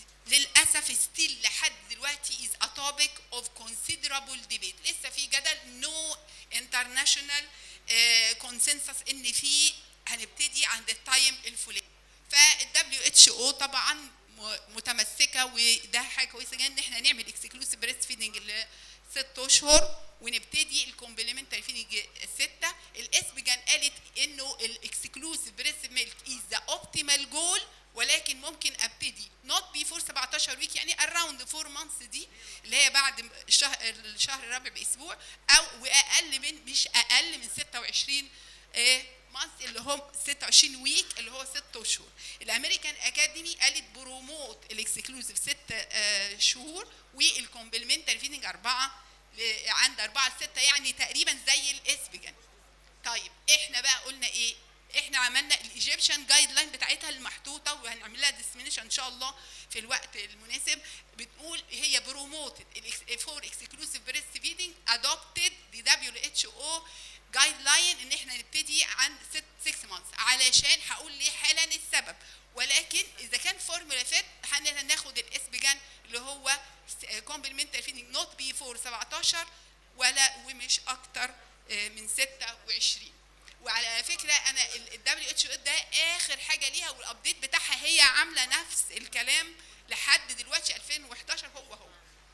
للاسف ستيل لحد دلوقتي از ا توبيك اوف considerable debate لسه في جدل نو انترناشونال كونسنسس ان في هنبتدي عند التايم الفلاني فالدبليو اتش او طبعا م- متمسكه وده حاجه كويسه جدا ان احنا نعمل اكسكلوسيف بريست فيدنج لست اشهر ونبتدي الكومبلمنتري فيدنج سته الاسبجان قالت انه الاكسكلوسيف بريست ميلك از ذا اوبتيمال جول ولكن ممكن ابتدي نوت بيفور 17 ويك يعني اراوند 4 مانثس دي اللي هي بعد الشهر الشهر الرابع باسبوع او واقل من مش اقل من 26 مانث اللي هم 26 ويك اللي هو 6 شهور الامريكان اكاديمي قالت بروموت الاكسكلوسيف 6 شهور والكومبلمنتري فيدنج 4 عند 4 ل 6 يعني تقريبا زي الاسبجان طيب احنا بقى قلنا ايه احنا عملنا الايجيبشن جايد لاين بتاعتها المحطوطه وهنعمل لها ديسمينيشن ان شاء الله في الوقت المناسب بتقول هي بروموتد فور اكسكلوسيف بريست فيدنج ادوبتد دي دبليو اتش او جايد لاين ان احنا نبتدي عند 6 مانثs علشان هقول ليه حالا السبب ولكن اذا كان فورمولا فيت هناخد الاسبجان اللي هو كومبلمنتري فيدنج نوت بي فور 17 ولا ومش اكتر آه، من 26 وعلى فكره انا الدبليو اتش ده اخر حاجه ليها والابديت بتاعها هي عامله نفس الكلام لحد دلوقتي 2011 هو هو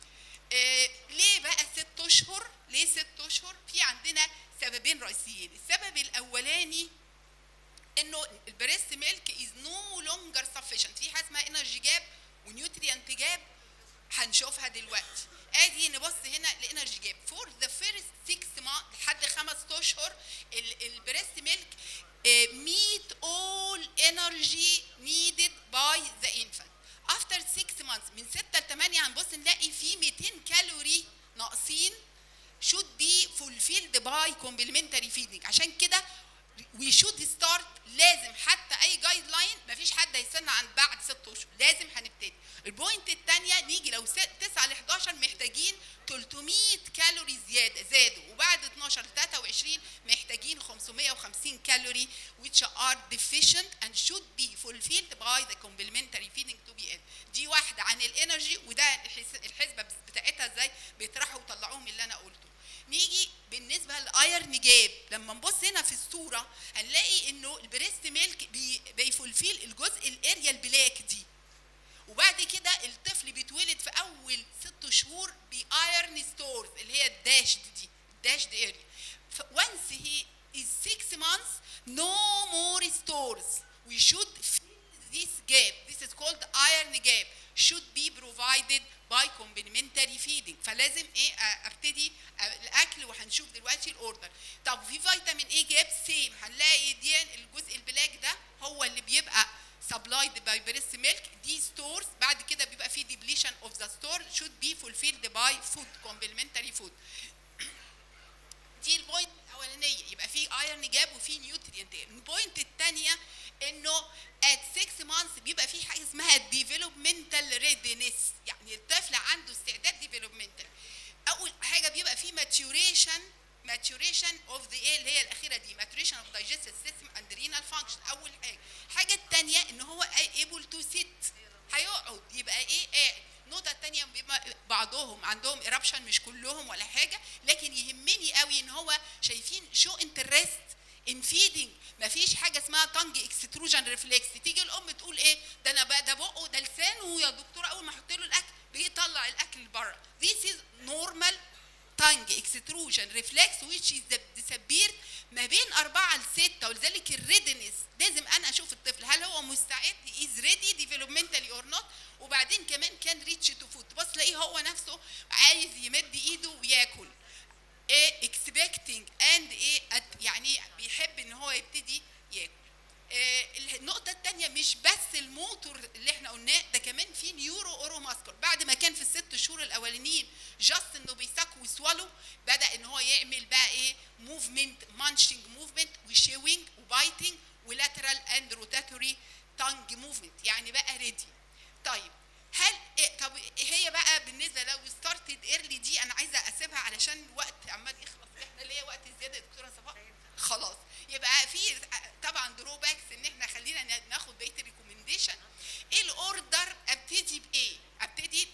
آه، ليه بقى ست اشهر ليه ست اشهر في عندنا سببين رئيسيين السبب الاولاني انه البريست ميلك از نو لونجر سفيشنت في حاجه اسمها انرجي جاب ونيوتريانت جاب هنشوفها دلوقتي ادي نبص هنا الانرجي جاب فور ذا فيرست 6 مانث لحد خمس اشهر البريست ميلك meet all energy needed by the infant after 6 months من 6 ل 8 هنبص نلاقي في 200 كالوري ناقصين should be fulfilled by complementary feeding عشان كده we should start لازم حتى اي جايد لاين مفيش حد هيستنى عن بعد 6 اشهر لازم هنبتدي البوينت الثانيه نيجي لو 9 ل 11 محتاجين 300 كالوري زياده زادوا وبعد 12 ل 23 محتاجين 550 كالوري which are deficient and should be fulfilled by the complementary feeding to be in دي واحده عن الانرجي وده الحس- الحسبه بتاعتها ازاي بيطرحوا ويطلعوه من اللي انا قلته نيجي بالنسبه للايرن جاب لما نبص هنا في الصوره هنلاقي انه البريست ميلك بي بيفولفيل الجزء الاريا البلاك دي وبعد كده الطفل بيتولد في اول ست شهور بايرن ستورز اللي هي الداش دي الداش دي اريا once he is six months no more stores we should fill this gap this is called iron gap should be provided by complementary feeding فلازم ايه آه، ابتدي آه، الاكل وهنشوف دلوقتي الاوردر طب في فيتامين اي جاب سيم هنلاقي دي الجزء البلاك ده هو اللي بيبقى supplied by breast milk دي stores بعد كده بيبقى في depletion of the store should be fulfilled by food complementary food دي البوينت الاولانيه يبقى في ايرن جاب وفي نيوترينت جاب البوينت الثانيه انه at 6 months بيبقى في حاجه اسمها developmental readiness يعني الطفل عنده استعداد developmental اول حاجه بيبقى في maturation maturation of the ايه اللي هي الاخيره دي maturation of digestive system and renal function اول حاجه الحاجه الثانيه ان هو able to sit هيقعد يبقى ايه قاعد النقطه الثانيه بيبقى بعضهم عندهم eruption مش كلهم ولا حاجه لكن يهمني قوي ان هو شايفين شو انترست ان فيدنج مفيش حاجه اسمها تانج اكستروجن ريفلكس تيجي الام تقول ايه ده انا بقى ده بقه ده لسانه يا دكتور اول ما احط له الاكل بيطلع الاكل لبره this is normal tongue extrusion reflex which is disappeared ما بين أربعة لستة ولذلك الريدنس لازم أنا أشوف الطفل هل هو مستعد is ready developmentally or not وبعدين كمان كان reach to food بص تلاقيه هو نفسه عايز يمد إيده وياكل ايه expecting and ايه at- يعني بيحب ان هو يبتدي ياكل إيه النقطة الثانية مش بس الموتور اللي احنا قلناه ده كمان في نيورو اورو ماسكر بعد ما كان في الست شهور الاولانيين جاست انه بيساك ويسوالو بدا ان هو يعمل بقى ايه موفمنت مانشنج موفمنت وشيوينج وبايتنج ولاترال اند روتاتوري تانج موفمنت يعني بقى ريدي طيب هل إيه طب هي بقى بالنسبه لو ستارتد ايرلي دي انا عايزه اسيبها علشان الوقت عمال يخلص احنا ليه وقت زياده يا دكتوره صفاء خلاص يبقى في طبعا درو باكس ان احنا خلينا ناخد بقيه الريكومنديشن ايه الاوردر ابتدي بايه؟ ابتدي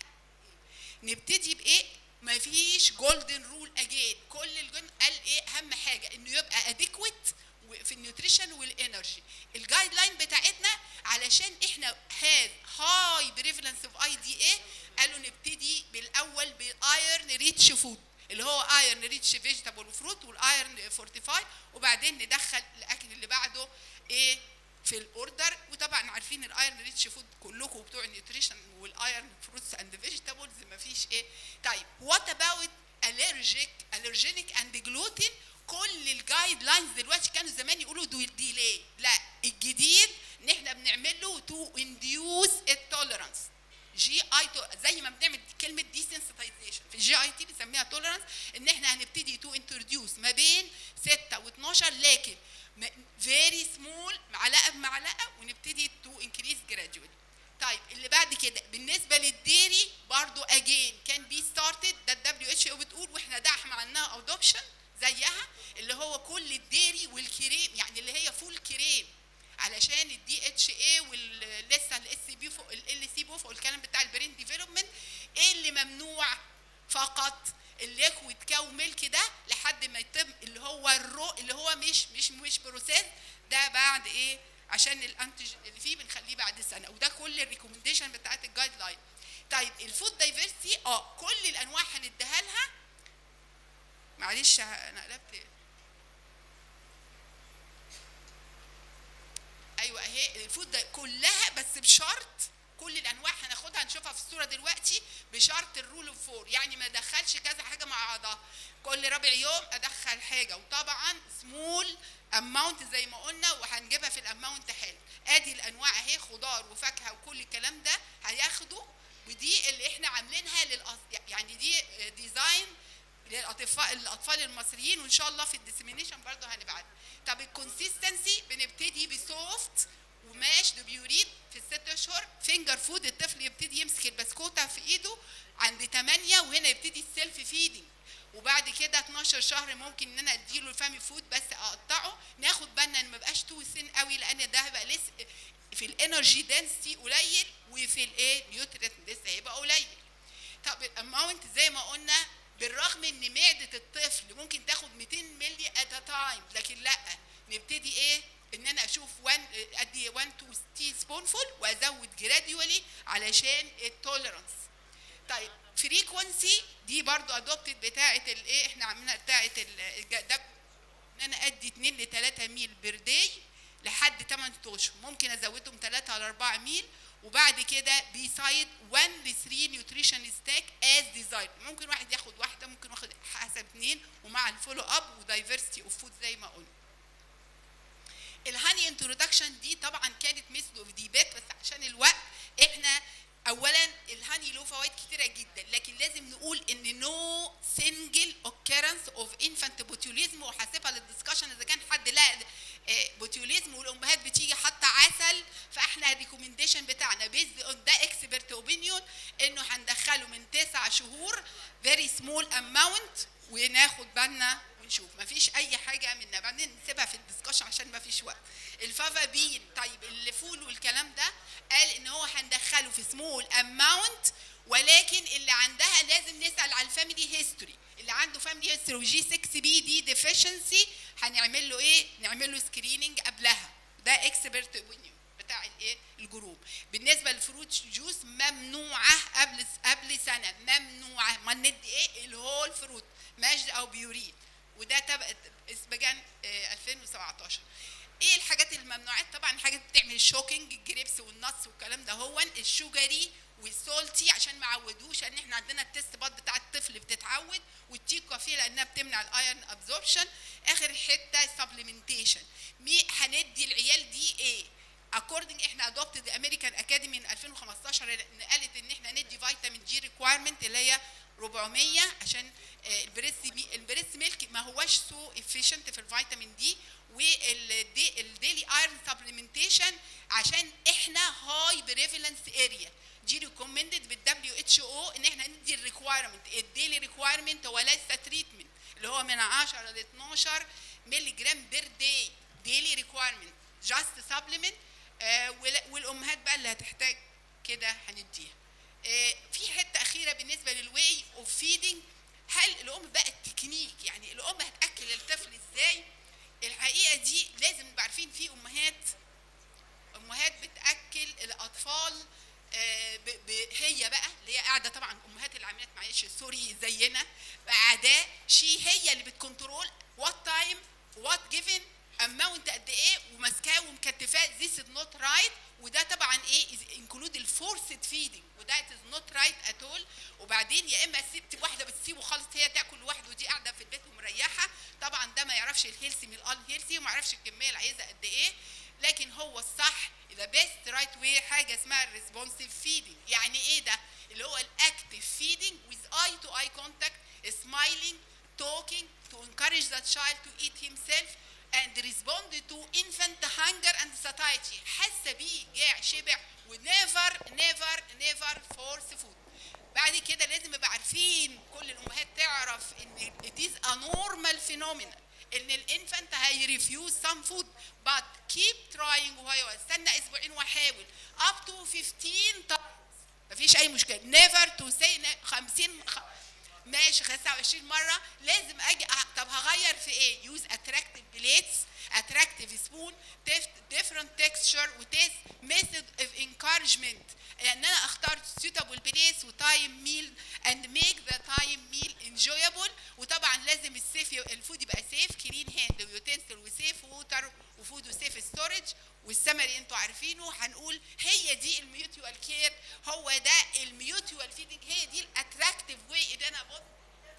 نبتدي بايه؟ مفيش جولدن رول اجين كل الجن قال ايه اهم حاجه انه يبقى اديكويت في النيوتريشن والانرجي الجايد لاين بتاعتنا علشان احنا هاز هاي بريفلنس اوف اي دي اي قالوا نبتدي بالاول بالايرن ريتش فود اللي هو ايرن ريتش فيجيتابل وفروت والايرن فورتيفاي وبعدين ندخل الاكل اللي بعده ايه في الاوردر وطبعا عارفين الايرن ريتش فود كلكم بتوع النيوتريشن والايرن فروتس اند فيجيتابلز مفيش ايه طيب وات اباوت الرجيك الرجينيك اند جلوتين كل الجايد لاينز دلوقتي كانوا زمان يقولوا ديلي لا الجديد ان احنا بنعمل له تو انديوس التوليرانس جي اي تو زي ما بنعمل كلمه ديسنسيتايزيشن في الجي اي تي بنسميها توليرانس ان احنا هنبتدي تو انتروديوس ما بين 6 و12 لكن فيري سمول معلقه بمعلقه ونبتدي تو انكريز جراديولي طيب اللي بعد كده بالنسبه للديري برضو اجين كان بي ستارتد ده الدبليو اتش او بتقول واحنا ده عملناها ادوبشن زيها اللي هو كل الديري والكريم يعني اللي هي فول كريم علشان الدي اتش اي ولسه الاس سي بي فوق ال سي بي فوق الكلام بتاع البرين ديفلوبمنت ايه اللي ممنوع فقط الليكويد كاو ميلك ده لحد ما يتم اللي هو الرو اللي هو مش مش مش بروسيس ده بعد ايه عشان الانتج اللي فيه بنخليه بعد سنه وده كل الريكومنديشن بتاعت الجايد لاين طيب الفود دايفرسي اه كل الانواع هنديها لها معلش انا قلبت ايوه اهي الفود ده كلها بس بشرط كل الانواع هناخدها هنشوفها في الصوره دلوقتي بشرط الرول اوف فور يعني ما ادخلش كذا حاجه مع بعضها كل رابع يوم ادخل حاجه وطبعا سمول اماونت زي ما قلنا وهنجيبها في الاماونت حلو ادي الانواع اهي خضار وفاكهه وكل الكلام ده هياخدوا ودي اللي احنا عاملينها للأص... يعني دي ديزاين للاطفال الاطفال المصريين وان شاء الله في الديسيمينيشن برضه هنبعت طب الكونسيستنسي بنبتدي بسوفت وماش بيوريد في الست اشهر فينجر فود الطفل يبتدي يمسك البسكوته في ايده عند 8 وهنا يبتدي السيلف فيدنج وبعد كده 12 شهر ممكن ان انا اديله الفامي فود بس اقطعه ناخد بالنا ان ما يبقاش تو سن قوي لان ده هيبقى لسه في الانرجي دنسيتي قليل وفي الايه نيوترينت لسه هيبقى قليل طب الاماونت زي ما قلنا بالرغم ان معده الطفل ممكن تاخد 200 مللي ات تايم لكن لا نبتدي ايه ان انا اشوف 1 ادي 1 2 تي سبونفول وازود جراديولي علشان التوليرانس طيب فريكونسي دي برضو ادوبتد بتاعه الايه احنا عاملينها بتاعه ده ان انا ادي 2 ل 3 ميل بير داي لحد 8 اشهر ممكن ازودهم 3 ل 4 ميل وبعد كده بيسايد 1 ل 3 نيوتريشن ستاك از ديزاير ممكن واحد ياخد واحده ممكن واخد حسب اثنين ومع الفولو اب ودايفرستي اوف فود زي ما قلنا الهاني انترودكشن دي طبعا كانت مثل ديبات بس عشان الوقت احنا اولا الهاني له فوائد كتيره جدا لكن لازم نقول ان نو سنجل اوكيرنس اوف انفانت بوتوليزم وحاسبها للدسكشن اذا كان حد لا آه، بوتيوليزم والامهات بتيجي حاطه عسل فاحنا الريكومنديشن بتاعنا بيزد اون ده اكسبرت اوبينيون انه هندخله من تسع شهور فيري سمول اماونت وناخد بالنا ونشوف مفيش اي حاجه منا بعدين نسيبها في الدسكشن عشان مفيش وقت الفافا بين طيب الفول والكلام ده قال ان هو هندخله في سمول اماونت ولكن اللي عندها لازم نسال على الفاميلي هيستوري اللي عنده فاميلي هيستوري وجي 6 بي دي ديفيشنسي هنعمل له ايه نعمل له سكريننج قبلها ده اكسبرت اوبينيون بتاع الايه الجروب بالنسبه للفروت جوس ممنوعه قبل قبل سنه ممنوعه ما ندي ايه الهول فروت ماجد او بيورين وده تبع اسبجان آه، 2017 ايه الحاجات الممنوعات طبعا الحاجات بتعمل شوكينج الجريبس والنص والكلام ده هو الشوجري والسولتي عشان ما عودوش ان احنا عندنا التست باد بتاع الطفل بتتعود والتي كوفي لانها بتمنع الايرون ابزوربشن اخر حته سبلمنتيشن مي هندي العيال دي ايه اكوردنج احنا ادوبتد امريكان اكاديمي من 2015 اللي قالت ان احنا ندي فيتامين جي ريكوايرمنت اللي هي 400 عشان آه، البريس مي- البريس ميلك ما هواش سو افيشنت في الفيتامين دي والديلي ايرون سبلمنتيشن عشان احنا هاي بريفالنس اريا دي ريكومندد بالدبليو اتش او ان احنا ندي الريكوايرمنت الديلي ريكوايرمنت وليس تريتمنت اللي هو من 10 ل 12 مللي جرام بير داي ديلي ريكوايرمنت جاست سبلمنت والامهات بقى اللي هتحتاج كده هنديها آه، في حته اخيره بالنسبه للواي اوف فيدنج هل الام بقى التكنيك يعني الام هتاكل الطفل ازاي الحقيقه دي لازم نبقى عارفين في امهات امهات بتاكل الاطفال آه، ب- ب- هي بقى اللي هي قاعده طبعا امهات العاملات معلش سوري زينا قاعده شي هي اللي بتكنترول وات تايم وات جيفن اماونت قد ايه وماسكاه ومكتفاه ذيس از نوت رايت وده طبعا ايه انكلود الفورسد فيدنج وده از نوت رايت ات اول وبعدين يا اما سبت واحده بتسيبه خالص هي تاكل لوحده ودي قاعده في البيت ومريحه طبعا ده ما يعرفش الهيلثي من الان هيلثي وما يعرفش الكميه اللي عايزها قد ايه لكن هو الصح ذا بيست رايت واي حاجه اسمها الريسبونسيف فيدنج يعني ايه ده اللي هو الاكتيف فيدنج with eye to eye contact smiling talking to encourage the child to eat himself and respond to infant hunger and satiety حاسه بيه جاع شبع ونيفر نيفر نيفر فورس فود بعد كده لازم نبقى عارفين كل الامهات تعرف ان it is a normal phenomenon ان الانفانت هيريفيوز سام فود but keep trying وهو استنى اسبوعين واحاول up to 15 times مفيش اي مشكله never to say ن- 50 خ... ماشي 25 مره لازم اجي أ... طب هغير في ايه يوز اتراكتيف بليتس اتراكتيف سبون different texture وتيست method of encouragement ان انا اختار suitable place وتايم ميل and make the time meal enjoyable وطبعا لازم السيف الفود يبقى سيف كلين هاند ويوتنسل وسيف ووتر وفود وسيف ستورج والسمري انتوا عارفينه هنقول هي دي الميوتوال كير هو ده الميوتوال فيدنج هي دي الاتراكتيف واي ان انا بص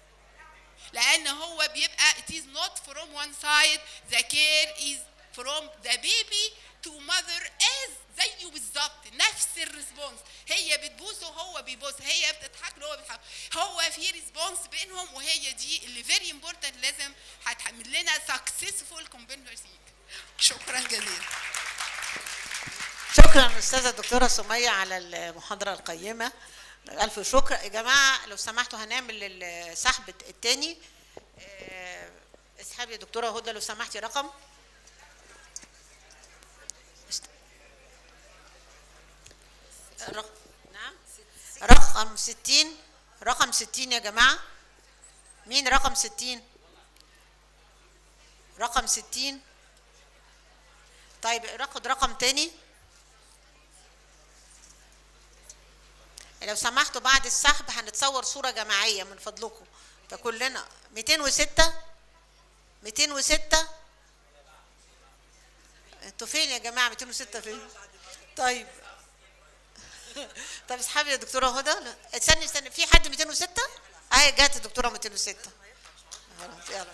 لان هو بيبقى it is not from one side the care is from the baby to mother as زيه بالظبط نفس الريسبونس هي بتبوسه وهو بيبوس هي بتضحك له وهو بيضحك هو في ريسبونس بينهم وهي دي اللي فيري امبورتنت لازم هتعمل لنا سكسسفول كومبنسيشن شكرا جزيلا شكرا استاذه الدكتوره سميه على المحاضره القيمه الف شكر يا جماعه لو سمحتوا هنعمل السحب الثاني اسحبي يا دكتوره هدى لو سمحتي رقم است- رق- نعم رقم 60 رقم 60 يا جماعه مين رقم 60 رقم 60 طيب ناخد رقم تاني لو سمحتوا بعد السحب هنتصور صورة جماعية من فضلكم فكلنا 206 206 انتوا فين يا جماعة 206 فين طيب طب اسحبي يا دكتورة هدى لا، استني استني في حد 206 اهي جات الدكتورة 206 خلاص، يلا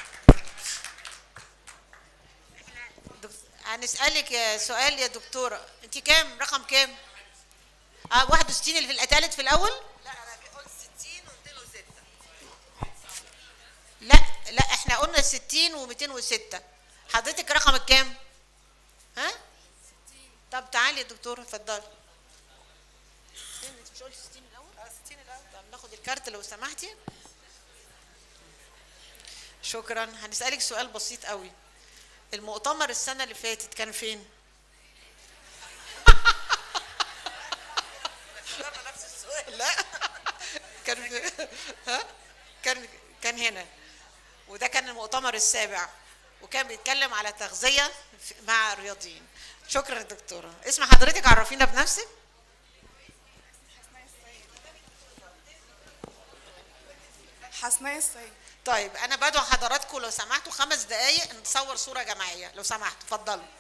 دك- هنسألك يا سؤال يا دكتورة انت كام رقم كام اه 61 اللي في الاتالت في الاول لا انا قلت 60 و206 لا لا احنا قلنا 60 و206 حضرتك رقمك كام ها طب تعالي يا دكتوره اتفضلي فين؟ انت مش قلتي 60 الاول اه 60 الاول طب ناخد الكارت لو سمحتي شكرا هنسالك سؤال بسيط قوي المؤتمر السنه اللي فاتت كان فين نفس السؤال لا كان في- ها كان كان هنا وده كان المؤتمر السابع وكان بيتكلم على تغذيه في- مع الرياضيين شكرا يا دكتوره اسم حضرتك عرفينا بنفسك حسناء السيد طيب انا بدعو حضراتكم لو سمحتوا خمس دقائق نصور صوره جماعيه لو سمحتوا اتفضلوا